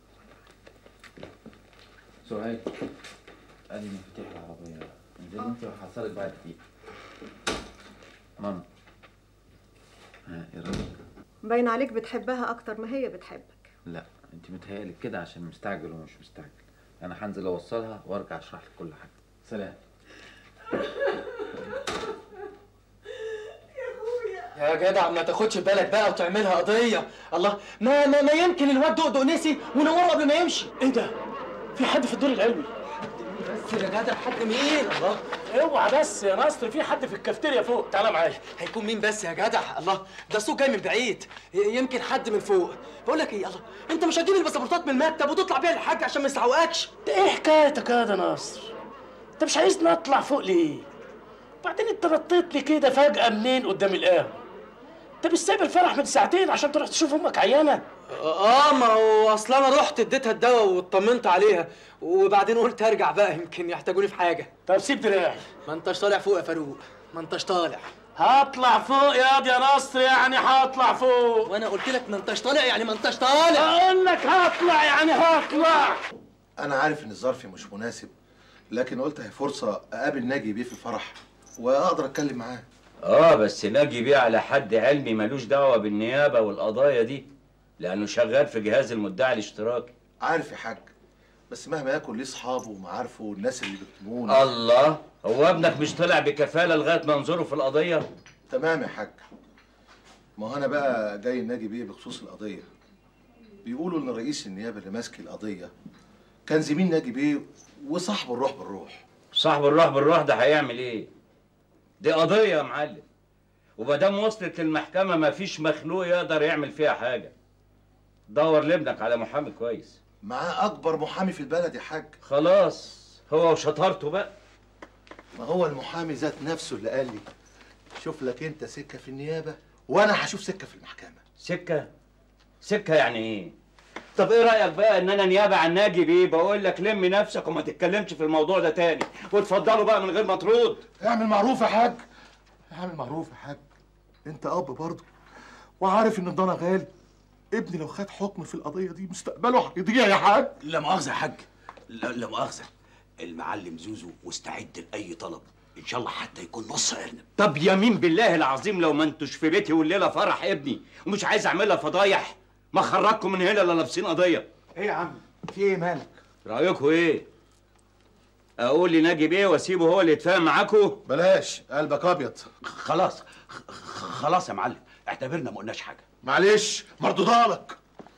[SPEAKER 13] سهيل ادي مفاتيح العربيه انزلي
[SPEAKER 4] آه.
[SPEAKER 13] انت وهحصلك بعد دقيقه ماما ها ايه رايك
[SPEAKER 17] باين عليك بتحبها اكتر ما هي بتحبك
[SPEAKER 13] لا انت متهيألك كده عشان مستعجل ومش مستعجل انا هنزل اوصلها وارجع اشرح لك كل حاجه سلام
[SPEAKER 20] يا جدع ما تاخدش بالك بقى وتعملها قضية الله ما ما, ما يمكن الواد دقدق نسي ونوره قبل ما يمشي ايه ده؟ في حد في الدور العلوي بس يا جدع حد مين الله اوعى بس يا نصر في حد في الكافتيريا فوق تعالى معايا هيكون مين بس يا جدع الله ده الصوت جاي من بعيد ي- يمكن حد من فوق بقول لك ايه الله انت مش هتجيب الباسبورتات من المكتب وتطلع بيها للحاج عشان ما يسعوقكش
[SPEAKER 21] ده ايه حكايتك يا ده ناصر؟ انت مش عايزني اطلع فوق ليه؟ بعدين انت نطيت لي كده فجأة منين قدام القهوة؟ انت مش سايب الفرح من ساعتين عشان تروح تشوف امك عيانة؟
[SPEAKER 20] اه ما هو اصل انا رحت اديتها الدواء واطمنت عليها وبعدين قلت ارجع بقى يمكن يحتاجوني في حاجه
[SPEAKER 21] طب سيب دراعي
[SPEAKER 20] ما انتش طالع فوق يا فاروق ما انتش طالع
[SPEAKER 21] هطلع فوق يا دي يا نصر يعني هطلع فوق
[SPEAKER 20] وانا قلت لك ما انتش طالع يعني ما انتش طالع
[SPEAKER 21] اقول لك هطلع يعني هطلع
[SPEAKER 22] انا عارف ان الظرف مش مناسب لكن قلت هي فرصه اقابل ناجي بيه في الفرح واقدر اتكلم معاه
[SPEAKER 23] اه بس ناجي بيه على حد علمي ملوش دعوه بالنيابه والقضايا دي لانه شغال في جهاز المدعي الاشتراكي
[SPEAKER 22] عارف يا حاج بس مهما يكن ليه اصحابه ومعارفه والناس اللي بيكتمونه
[SPEAKER 23] الله هو ابنك مش طلع بكفاله لغايه ما ننظره في القضيه
[SPEAKER 22] تمام يا حاج ما هو انا بقى جاي ناجي بيه بخصوص القضيه بيقولوا ان رئيس النيابه اللي ماسك القضيه كان زميل ناجي بيه وصاحبه الروح بالروح
[SPEAKER 23] صاحب الروح بالروح ده هيعمل ايه دي قضيه يا معلم ومادام وصلت للمحكمه مفيش مخلوق يقدر يعمل فيها حاجه دور لابنك على محامي كويس
[SPEAKER 22] معاه اكبر محامي في البلد يا حاج
[SPEAKER 23] خلاص هو وشطارته بقى
[SPEAKER 22] ما هو المحامي ذات نفسه اللي قال لي شوف لك انت سكه في النيابه وانا هشوف سكه في المحكمه
[SPEAKER 23] سكه سكه يعني ايه طب ايه رايك بقى ان انا نيابه عن ناجي بيه بقول لك لم نفسك وما تتكلمش في الموضوع ده تاني واتفضلوا بقى من غير ما ترد
[SPEAKER 22] اعمل معروف يا حاج اعمل معروف يا حاج انت اب برضه وعارف ان الضنا غالي ابني لو خد حكم في القضيه دي مستقبله هيضيع يا حاج
[SPEAKER 24] لا مؤاخذة يا حاج لا, لا مؤاخذة المعلم زوزو مستعد لأي طلب إن شاء الله حتى يكون نص أرنب
[SPEAKER 23] طب يمين بالله العظيم لو ما انتوش في بيتي والليله فرح ابني ومش عايز اعملها فضايح ما خرجكم من هنا الا لابسين قضيه
[SPEAKER 22] ايه يا عم في ايه مالك
[SPEAKER 23] رايكم ايه اقول لناجي بيه واسيبه هو اللي يتفاهم معاكم
[SPEAKER 22] بلاش قلبك ابيض
[SPEAKER 24] خلاص خ- خلاص يا معلم اعتبرنا ما قلناش حاجه
[SPEAKER 22] معلش مردودها لك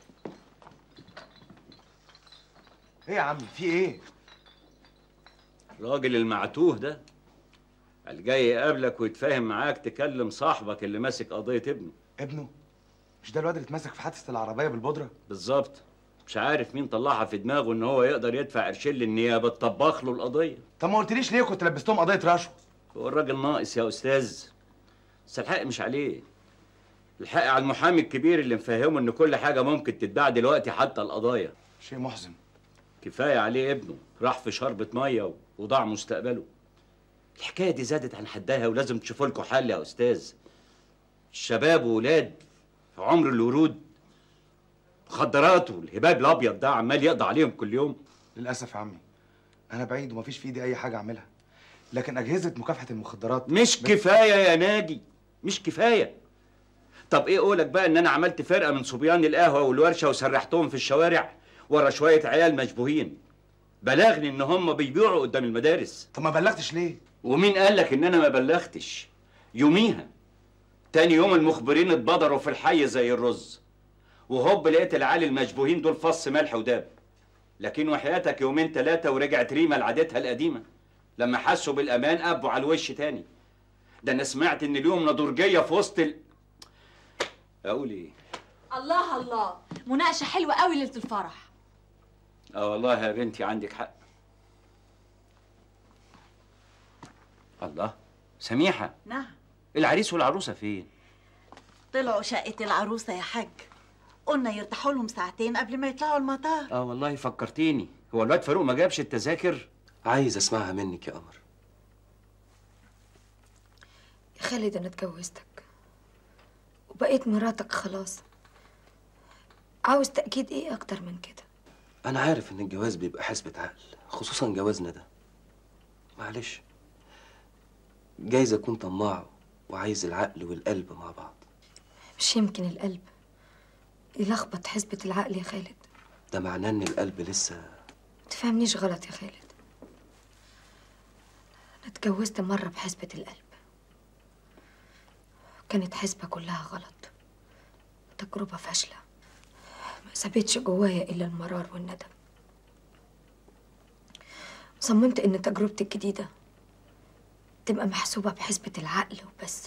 [SPEAKER 10] ايه يا عمي في ايه
[SPEAKER 23] الراجل المعتوه ده الجاي يقابلك ويتفاهم معاك تكلم صاحبك اللي ماسك قضيه ابنه
[SPEAKER 10] ابنه مش ده الواد اللي اتمسك في حادثه العربيه بالبودره
[SPEAKER 23] بالظبط مش عارف مين طلعها في دماغه ان هو يقدر يدفع قرشين للنيابه تطبخ له القضيه
[SPEAKER 10] طب ما قلتليش ليه كنت لبستهم قضيه رشوه
[SPEAKER 23] هو الراجل ناقص يا استاذ بس الحق مش عليه الحق على المحامي الكبير اللي مفهمه ان كل حاجه ممكن تتباع دلوقتي حتى القضايا
[SPEAKER 10] شيء محزن
[SPEAKER 23] كفايه عليه ابنه راح في شربة ميه وضاع مستقبله الحكايه دي زادت عن حدها ولازم تشوفوا لكم حل يا استاذ الشباب وولاد في عمر الورود مخدرات والهباب الابيض ده عمال يقضي عليهم كل يوم
[SPEAKER 10] للاسف يا عمي انا بعيد ومفيش في ايدي اي حاجه اعملها لكن اجهزه مكافحه المخدرات
[SPEAKER 23] مش كفايه يا ناجي مش كفايه طب ايه قولك بقى ان انا عملت فرقه من صبيان القهوه والورشه وسرحتهم في الشوارع ورا شويه عيال مشبوهين بلغني ان هم بيبيعوا قدام المدارس
[SPEAKER 10] طب ما بلغتش ليه
[SPEAKER 23] ومين قال لك ان انا ما بلغتش يوميها تاني يوم المخبرين اتبدروا في الحي زي الرز وهوب لقيت العيال المشبوهين دول فص ملح وداب لكن وحياتك يومين ثلاثه ورجعت ريما لعادتها القديمه لما حسوا بالامان قبوا على الوش تاني ده انا سمعت ان اليوم نضرجيه في وسط ال... اقول ايه
[SPEAKER 3] الله الله مناقشة حلوة قوي ليلة الفرح
[SPEAKER 23] اه والله يا بنتي عندك حق الله سميحه
[SPEAKER 5] نعم
[SPEAKER 23] العريس والعروسه فين
[SPEAKER 5] طلعوا شقة العروسة يا حاج قلنا يرتاحوا لهم ساعتين قبل ما يطلعوا المطار
[SPEAKER 23] اه والله فكرتيني هو الواد فاروق ما جابش التذاكر
[SPEAKER 9] عايز اسمعها منك يا قمر
[SPEAKER 2] يا خالد انا اتجوزتك وبقيت مراتك خلاص عاوز تأكيد ايه اكتر من كده
[SPEAKER 9] انا عارف ان الجواز بيبقى حسبة عقل خصوصا جوازنا ده معلش جايز اكون طماع وعايز العقل والقلب مع بعض
[SPEAKER 2] مش يمكن القلب يلخبط حسبة العقل يا خالد
[SPEAKER 9] ده معناه ان القلب لسه
[SPEAKER 2] تفهمنيش غلط يا خالد انا اتجوزت مرة بحسبة القلب كانت حسبة كلها غلط تجربة فاشلة ما سابتش جوايا إلا المرار والندم صممت إن تجربتي الجديدة تبقى محسوبة بحسبة العقل وبس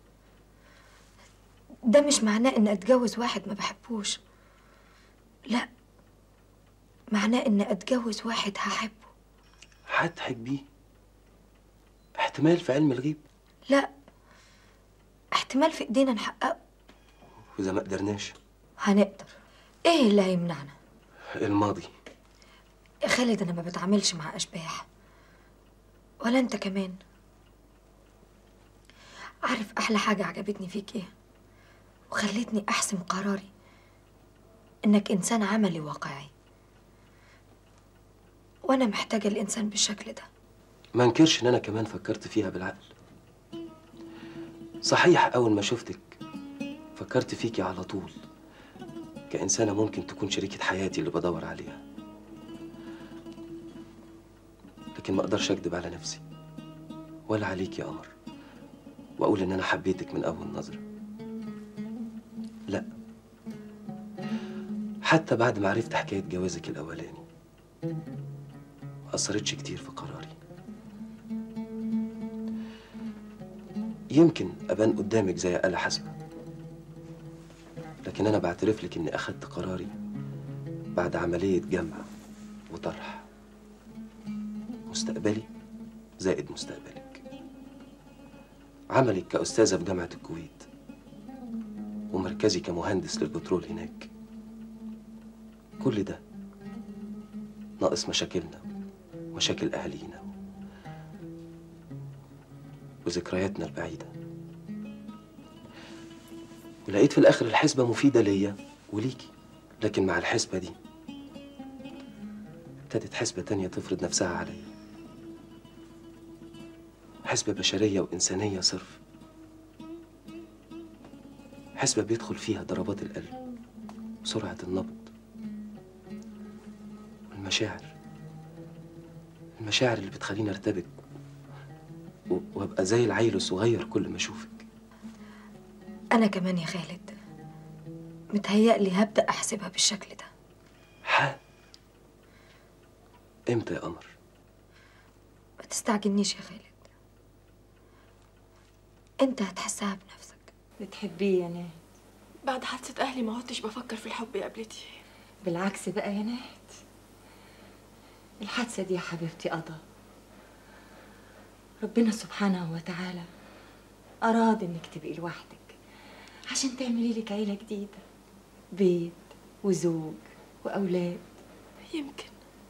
[SPEAKER 2] ده مش معناه إن أتجوز واحد ما بحبوش لا معناه إن أتجوز واحد هحبه
[SPEAKER 9] هتحبيه احتمال في علم الغيب
[SPEAKER 2] لا احتمال في إيدينا نحققه
[SPEAKER 9] واذا ما قدرناش
[SPEAKER 2] هنقدر إيه اللي هيمنعنا
[SPEAKER 9] الماضي
[SPEAKER 2] يا خالد أنا ما بتعاملش مع أشباح ولا أنت كمان عارف أحلى حاجة عجبتني فيك إيه وخلتني أحسم قراري إنك إنسان عملي واقعي وأنا محتاجة الإنسان بالشكل ده
[SPEAKER 9] ما انكرش ان انا كمان فكرت فيها بالعقل صحيح اول ما شفتك فكرت فيكي على طول كإنسانة ممكن تكون شريكة حياتي اللي بدور عليها لكن ما اقدرش اكذب على نفسي ولا عليك يا قمر واقول ان انا حبيتك من اول نظرة لا حتى بعد ما عرفت حكاية جوازك الاولاني ما اثرتش كتير في قراري يمكن ابان قدامك زي آلة حاسبة لكن انا بعترف لك اني اخدت قراري بعد عملية جمع وطرح مستقبلي زائد مستقبلك عملك كأستاذة في جامعة الكويت ومركزي كمهندس للبترول هناك كل ده ناقص مشاكلنا مشاكل أهالينا وذكرياتنا البعيدة ولقيت في الآخر الحسبة مفيدة ليا وليكي لكن مع الحسبة دي ابتدت حسبة تانية تفرض نفسها عليا حسبة بشرية وإنسانية صرف حسبة بيدخل فيها ضربات القلب وسرعة النبض والمشاعر المشاعر اللي بتخليني ارتبك و- وابقى زي العيل الصغير كل ما اشوفك
[SPEAKER 14] أنا كمان يا خالد متهيألي هبدأ أحسبها بالشكل ده
[SPEAKER 6] ها امتى يا قمر
[SPEAKER 14] ما تستعجلنيش يا خالد أنت هتحسها بنفسك
[SPEAKER 8] بتحبيه يا نهد
[SPEAKER 11] بعد حادثة أهلي ما عدتش بفكر في الحب يا قبلتي
[SPEAKER 8] بالعكس بقى يا نهد الحادثة دي يا حبيبتي قضى ربنا سبحانه وتعالى أراد إنك تبقي لوحدك عشان تعملي لك عيلة جديدة بيت وزوج وأولاد
[SPEAKER 11] يمكن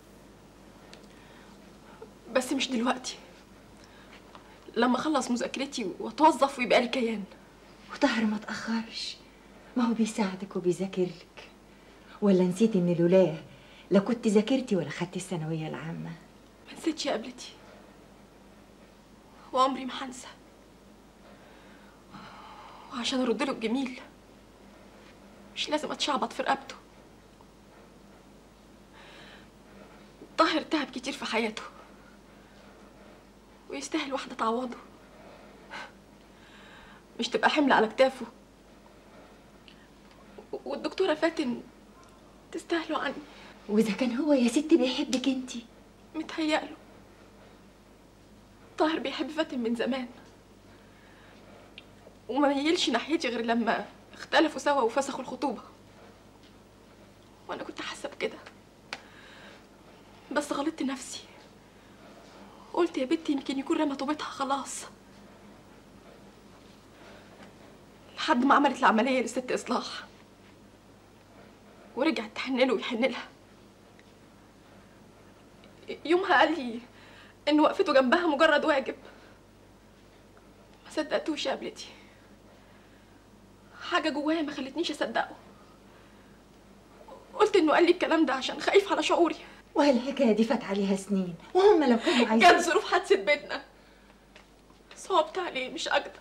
[SPEAKER 11] بس مش دلوقتي لما أخلص مذاكرتي وأتوظف ويبقى لي كيان
[SPEAKER 8] وطاهر ما تأخرش ما هو بيساعدك وبيذاكر لك ولا نسيت إن لولاه لا كنت ذاكرتي ولا خدتي الثانوية العامة
[SPEAKER 11] ما نسيتش يا قبلتي وعمري ما هنسى وعشان ارد له الجميل مش لازم اتشعبط في رقبته طاهر تعب كتير في حياته ويستاهل واحدة تعوضه مش تبقى حمل على كتافه والدكتورة فاتن تستاهله عني
[SPEAKER 8] وإذا كان هو يا ستي بيحبك انتي
[SPEAKER 11] متهيأله طاهر بيحب فاتن من زمان وما ميلش ناحيتي غير لما اختلفوا سوا وفسخوا الخطوبة وأنا كنت حاسة بكده بس غلطت نفسي قلت يا بنتي يمكن يكون رمى طوبتها خلاص لحد ما عملت العملية لست إصلاح ورجعت تحن له ويحن لها يومها قال لي إن وقفته جنبها مجرد واجب ما صدقتوش يا قبلتي حاجة جوايا ما خلتنيش أصدقه قلت إنه قال لي الكلام ده عشان خايف على شعوري
[SPEAKER 8] والحكاية دي فات عليها سنين وهم لو كانوا عايزين
[SPEAKER 11] كانت ظروف حادثة بيتنا صعبت عليه مش أقدر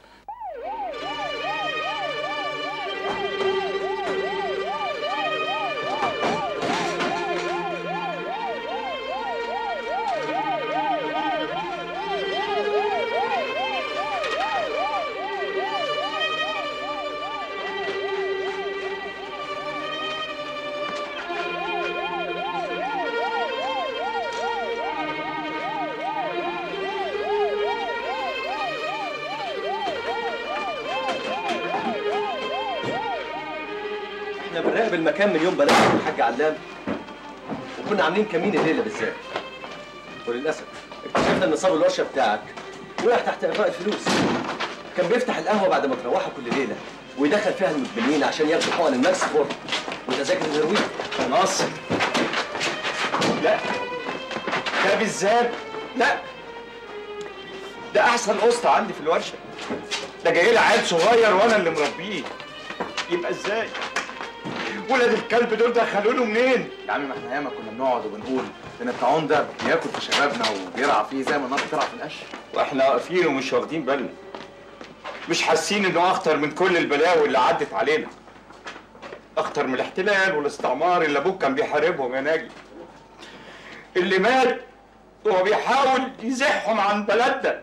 [SPEAKER 6] احنا بنراقب المكان من يوم بلغنا الحاج علام وكنا عاملين كمين الليله بالذات وللاسف اكتشفنا ان صاب الورشه بتاعك وقع تحت اغراء الفلوس كان بيفتح القهوه بعد ما تروحوا كل ليله ويدخل فيها المدمنين عشان ياخدوا حقن الماكس فور وتذاكر الهيروين
[SPEAKER 12] ناصر لا ده بالذات لا ده احسن قسط عندي في الورشه ده جاي لي عيل صغير وانا اللي مربيه يبقى ازاي ولاد الكلب دول دخلوا له منين
[SPEAKER 10] يا عم ما احنا ياما كنا بنقعد وبنقول ان الطاعون ده بياكل في شبابنا وبيرعى فيه زي ما النار بترعى في القش
[SPEAKER 12] واحنا واقفين ومش واخدين بالنا مش حاسين انه اخطر من كل البلاوي اللي عدت علينا اخطر من الاحتلال والاستعمار اللي ابوك كان بيحاربهم يا ناجي اللي مات وهو بيحاول يزحهم عن بلدنا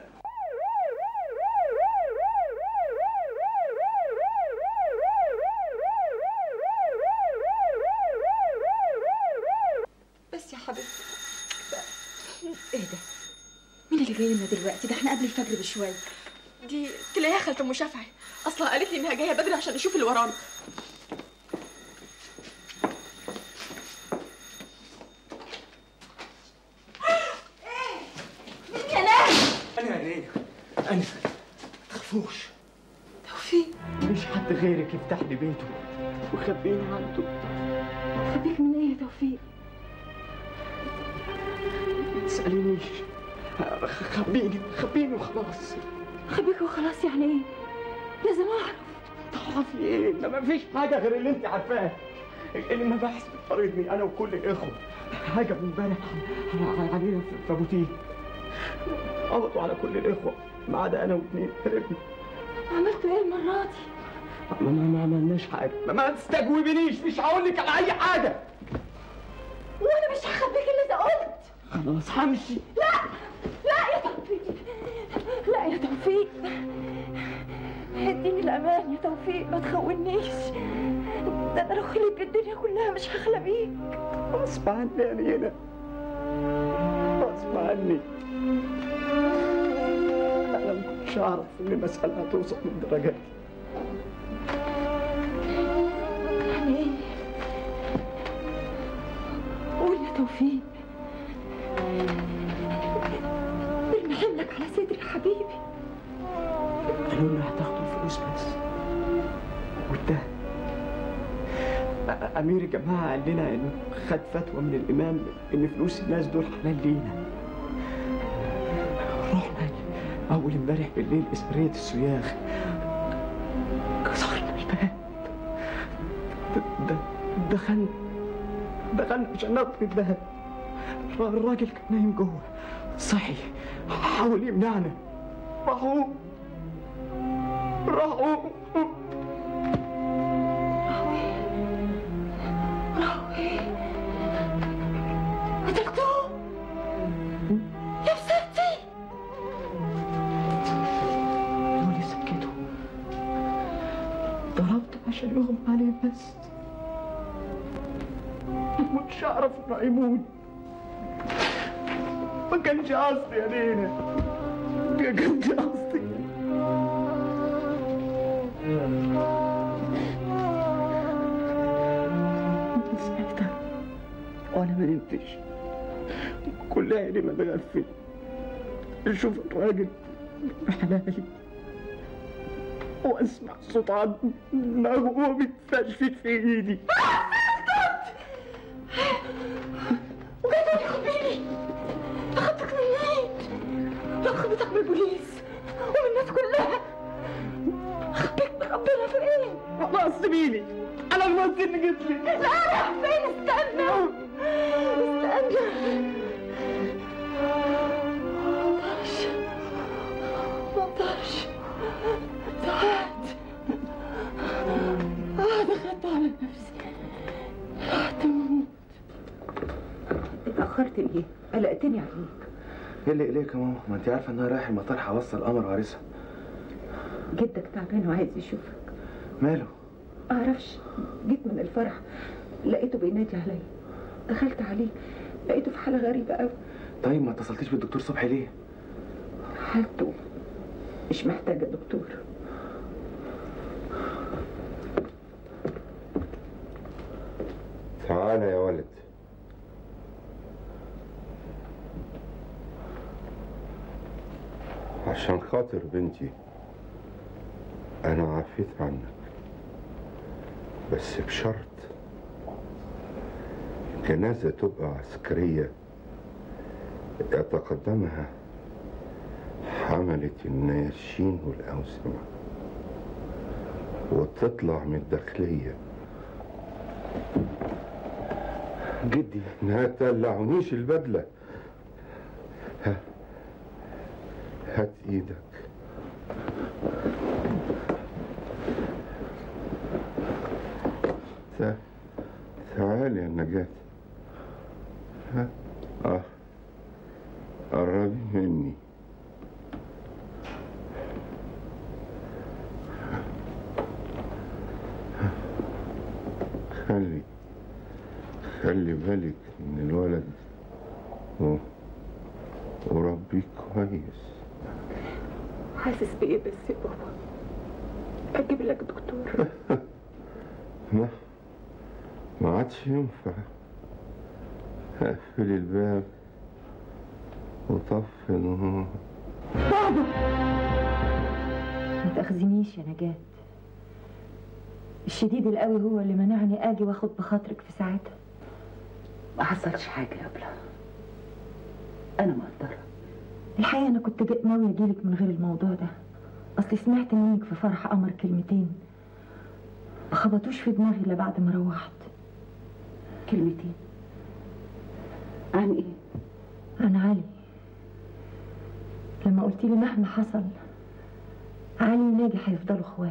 [SPEAKER 8] بس يا حبيبتي ايه ده؟ مين اللي جاي لنا دلوقتي؟ ده احنا قبل الفجر بشوية
[SPEAKER 11] دي تلاقيها خالة أم شافعي أصلها قالت لي إنها جاية بدري عشان نشوف اللي ورانا
[SPEAKER 8] مين يا ناس؟
[SPEAKER 20] انا يا ليلى انا تخافوش
[SPEAKER 8] توفيق
[SPEAKER 20] مش حد غيرك يفتح لي بيته وخبيني عنده
[SPEAKER 8] خبيك من ايه يا توفيق؟
[SPEAKER 20] ما تسألينيش خبيني خبيني وخلاص
[SPEAKER 8] خبيك وخلاص يعني ايه؟ لازم اعرف
[SPEAKER 20] تعرفي ايه ده ما فيش حاجه غير اللي انت عارفاه المباحث بتطاردني انا وكل الاخوه هجموا امبارح على- علينا في- في ابوتيه قبضوا على كل الاخوه ما عدا انا واثنين هربنا
[SPEAKER 8] عملتوا ايه المرة دي؟
[SPEAKER 20] ما, ما, ما عملناش حاجه ما, ما تستجوبنيش مش هقول لك على اي حاجه
[SPEAKER 8] وانا مش هخبيك اللي انت قلت
[SPEAKER 20] خلاص همشي
[SPEAKER 8] لا لا يا توفيق لا يا توفيق هدي
[SPEAKER 14] اديني الامان يا توفيق ما تخونيش ده انا لو خليت الدنيا كلها مش هخلى بيك
[SPEAKER 1] غصب عني يا نينا غصب عني انا ما كنتش اعرف ان المساله هتوصل للدرجه دي
[SPEAKER 14] يعني ايه قول يا توفيق ارمي حملك على صدري يا حبيبي
[SPEAKER 1] قالوا لنا هتاخدوا الفلوس بس وده أ- امير الجماعه قال لنا انه خد فتوى من الامام ان فلوس الناس دول حلال لينا رحنا اول امبارح بالليل اسريه السياخ كسرنا الباب د- د- دخلنا دخلنا عشان نطفي الباب الر- الراجل كان نايم جوه صحي حاول يمنعنا راحوا راحوا
[SPEAKER 14] قتلتوه يا بستي
[SPEAKER 1] قالوا لي سكتوا ضربت عشان يغمى عليه بس ما كنتش اعرف انه هيموت ما كانش قصدي يا نينا ما كانش قصدي ساعتها وانا ما نمتش كل عيني متغفل اشوف الراجل بحلالي واسمع صوت عظمه وهو بيتفشفت في ايدي
[SPEAKER 14] وجاي يخبيني اخدتك من مين؟ لو خبيتك من البوليس ومن الناس كلها اخبيك من ربنا في ايه؟
[SPEAKER 1] والله سيبيني انا الممثل اللي جيت لي
[SPEAKER 14] لا راح فين استنى استنى مقدرش مقدرش ساعات قاعدة خدت على نفسي رحت اموت
[SPEAKER 15] اتأخرت ليه؟ قلقتني عليك
[SPEAKER 10] ايه اللي اليك يا ماما ما انت عارفه ان انا رايح المطار هوصل قمر وعريسها
[SPEAKER 15] جدك تعبان وعايز يشوفك
[SPEAKER 10] ماله
[SPEAKER 15] أعرفش جيت من الفرح لقيته بينادي عليا دخلت عليه لقيته في حالة غريبة قوي
[SPEAKER 10] طيب ما اتصلتيش بالدكتور صبحي ليه
[SPEAKER 15] حالته مش محتاجة دكتور
[SPEAKER 16] تعال يا ولد عشان خاطر بنتي أنا عفيت عنك بس بشرط جنازة تبقى عسكرية يتقدمها حملة النياشين والأوسمة وتطلع من الداخلية جدي ما تقلعونيش البدلة ها هات ايدك تع- تعالي يا نجاة ها اه قربي مني خلي خلي بالك من الولد و... وربيه كويس
[SPEAKER 15] حاسس بإيه بس يا بابا أجيب لك دكتور
[SPEAKER 16] ما ما عادش ينفع اقفل الباب وطفي النور
[SPEAKER 15] بابا ما تأخذنيش يا نجاة الشديد القوي هو اللي منعني اجي واخد بخاطرك في ساعتها ما حصلش حاجه يا ابله انا مقدره الحقيقه انا كنت جاي ناويه اجيلك من غير الموضوع ده اصل سمعت منك في فرح قمر كلمتين ما خبطوش في دماغي الا بعد ما روحت كلمتين عن ايه عن علي لما قلت لي مهما حصل علي وناجي هيفضلوا اخوات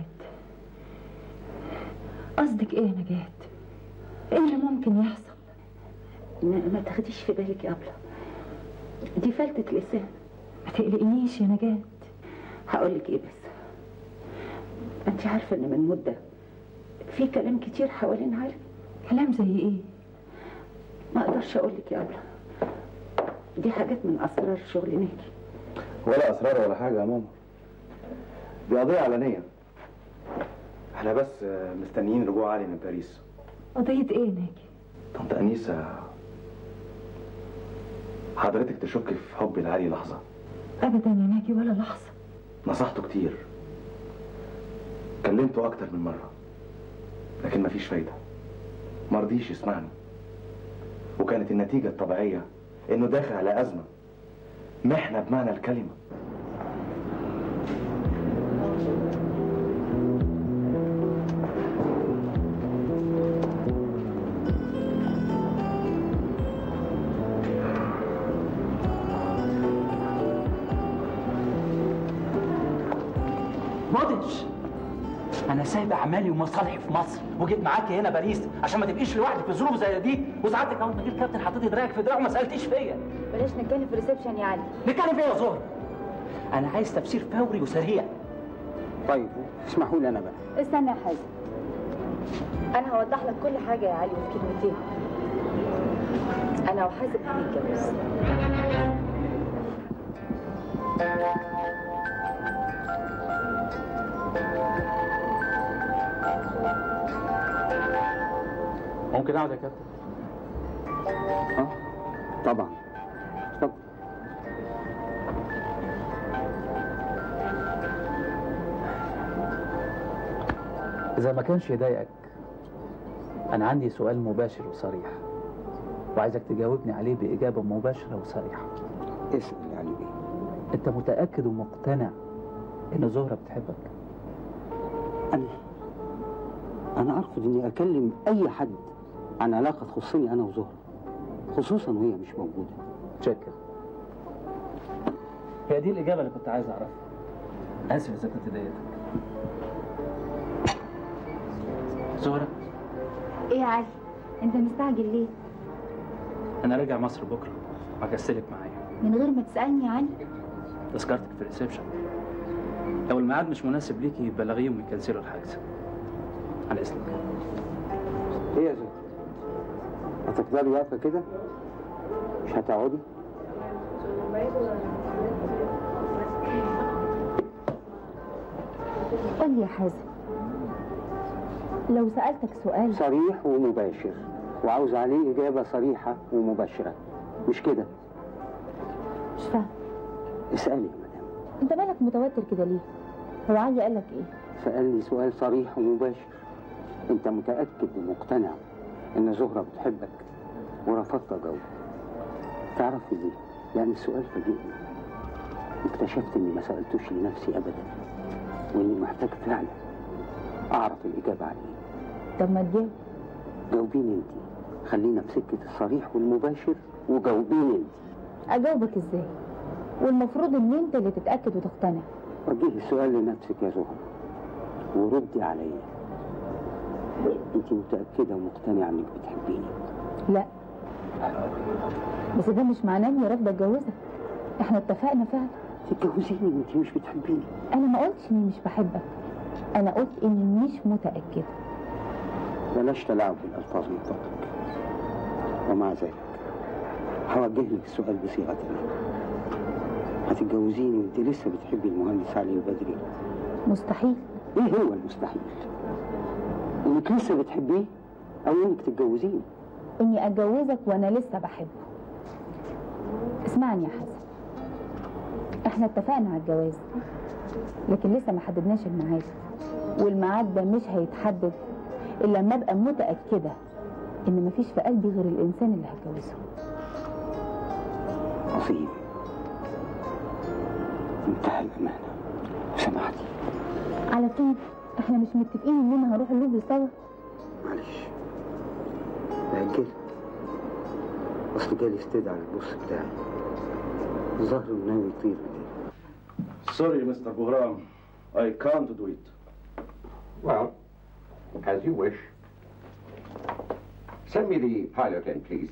[SPEAKER 15] قصدك ايه يا نجاة؟ ايه اللي ممكن يحصل؟ ما, ما تاخديش في بالك يا أبلة دي فلتة لسان ما تقلقنيش يا نجاة هقول لك ايه بس انت عارفه ان من مده في كلام كتير حوالين علي
[SPEAKER 14] كلام زي ايه
[SPEAKER 15] ما اقدرش اقول لك يا ابله دي حاجات من اسرار شغل ناجي
[SPEAKER 10] ولا اسرار ولا حاجه يا ماما دي قضيه علنيه احنا بس آه، مستنيين رجوع علي من باريس
[SPEAKER 14] قضيه ايه ناجي
[SPEAKER 10] طنط انيسه حضرتك تشك في حبي لعلي لحظه
[SPEAKER 14] ابدا يا ناجي ولا لحظه
[SPEAKER 10] نصحته كتير كلمته اكتر من مره لكن مفيش فايده مرضيش يسمعني وكانت النتيجه الطبيعيه انه داخل على ازمه محنه بمعنى الكلمه
[SPEAKER 4] موديتش انا سايب اعمالي ومصالحي في مصر وجيت معاكي هنا باريس عشان ما تبقيش لوحدك في ظروف زي دي وساعتك اول ما جه الكابتن حطيتي دراعك في دراعه وما سالتيش فيا
[SPEAKER 14] بلاش نتكلم في الريسبشن يا علي
[SPEAKER 4] نتكلم فيا يا زهر انا عايز تفسير فوري وسريع
[SPEAKER 7] طيب اسمحوا لي انا بقى
[SPEAKER 14] استنى يا حازم انا هوضح لك كل حاجه يا علي في كلمتين انا وحازم هنتجوز
[SPEAKER 4] ممكن اقعد يا كابتن
[SPEAKER 7] اه طبعا اتفضل
[SPEAKER 4] اذا ما كانش يضايقك انا عندي سؤال مباشر وصريح وعايزك تجاوبني عليه باجابه مباشره وصريحه
[SPEAKER 7] اسال يعني ايه
[SPEAKER 4] انت متاكد ومقتنع ان زهره بتحبك
[SPEAKER 7] انا انا ارفض اني اكلم اي حد عن علاقه تخصني انا وزهره خصوصا وهي مش موجوده
[SPEAKER 4] شكرا هي دي الاجابه اللي كنت عايز اعرفها اسف اذا كنت ضايقتك زهره
[SPEAKER 14] ايه يا علي انت مستعجل ليه
[SPEAKER 4] انا راجع مصر بكره وهكسلك معايا
[SPEAKER 14] من غير ما تسالني يا علي
[SPEAKER 4] تذكرتك في الريسبشن لو الميعاد مش مناسب ليكي بلغيهم يكنسلوا الحجز على اذنك
[SPEAKER 7] ايه يا زهره هتفضلي واقفه كده مش هتقعدي
[SPEAKER 14] قول لي يا حازم لو سالتك سؤال
[SPEAKER 7] صريح ومباشر وعاوز عليه اجابه صريحه ومباشره مش كده
[SPEAKER 14] مش فاهم
[SPEAKER 7] اسالي يا مدام
[SPEAKER 14] انت مالك متوتر كده ليه هو علي قال لك ايه
[SPEAKER 7] سالني سؤال صريح ومباشر انت متاكد ومقتنع ان زهره بتحبك ورفضت اجاوب تعرف ليه لان السؤال فاجئني اكتشفت اني ما سالتوش لنفسي ابدا واني محتاج فعلا اعرف الاجابه عليه
[SPEAKER 14] طب ما تجاوب
[SPEAKER 7] جاوبيني انت خلينا في سكه الصريح والمباشر وجاوبيني انت
[SPEAKER 14] اجاوبك ازاي والمفروض ان انت اللي تتاكد وتقتنع
[SPEAKER 7] وجهي السؤال لنفسك يا زهره وردي عليا انت متاكده ومقتنعه انك بتحبيني
[SPEAKER 14] لا بس ده مش معناه اني رافضه اتجوزك احنا اتفقنا فعلا
[SPEAKER 7] تتجوزيني وانت مش بتحبيني
[SPEAKER 14] انا ما قلتش اني مش بحبك انا قلت اني مش متاكده
[SPEAKER 7] بلاش تلاعب بالالفاظ من فضلك ومع ذلك هوجه لك السؤال بصيغه تانية هتتجوزيني وانت لسه بتحبي المهندس علي البدري
[SPEAKER 14] مستحيل
[SPEAKER 7] ايه هو المستحيل انك لسه بتحبيه او انك تتجوزيني
[SPEAKER 14] اني اتجوزك وانا لسه بحبه اسمعني يا حسن احنا اتفقنا على الجواز لكن لسه ما حددناش الميعاد والميعاد ده مش هيتحدد الا لما ابقى متاكده ان مفيش في قلبي غير الانسان اللي هتجوزه
[SPEAKER 7] عظيم منتهى الامانه سمعتي
[SPEAKER 14] على فين احنا مش متفقين اننا هنروح اللوفر سوا
[SPEAKER 7] معلش نأجل اصل جالي استدعاء البوس بتاعي ظهره ناوي يطير الليل
[SPEAKER 9] Sorry, Mr. Buhram. I can't do it.
[SPEAKER 18] Well, as you wish. Send me the pilot in, please.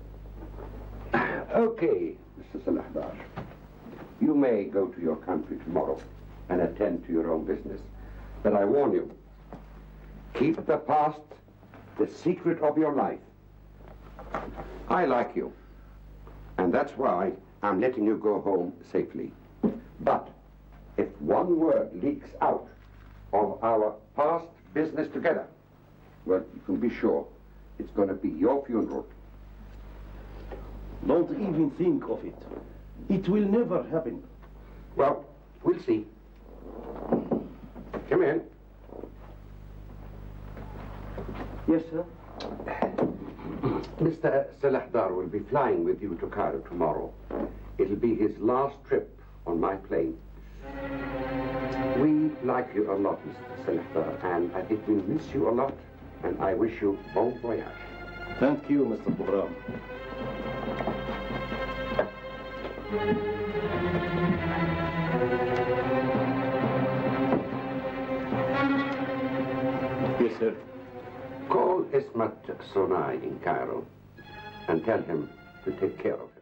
[SPEAKER 18] Okay, Mr. Salahdar. You may go to your country tomorrow and attend to your own business.
[SPEAKER 13] But I warn you, keep the past the secret of your life. I like you, and that's why I'm letting you go home safely. But if one word leaks out of our past business together, well, you can be sure it's going to be your funeral.
[SPEAKER 12] Don't even think of it. It will never happen.
[SPEAKER 13] Well, we'll see. Come in.
[SPEAKER 12] Yes, sir.
[SPEAKER 13] Mr. Salahdar will be flying with you to Cairo tomorrow. It'll be his last trip on my plane. We like you a lot, Mr. Salahdar, and I think we'll miss you a lot, and I wish you bon voyage.
[SPEAKER 12] Thank you, Mr. Buhram.
[SPEAKER 13] Yes, sir. Call Ismat Sonai in Cairo and tell him to take care of him.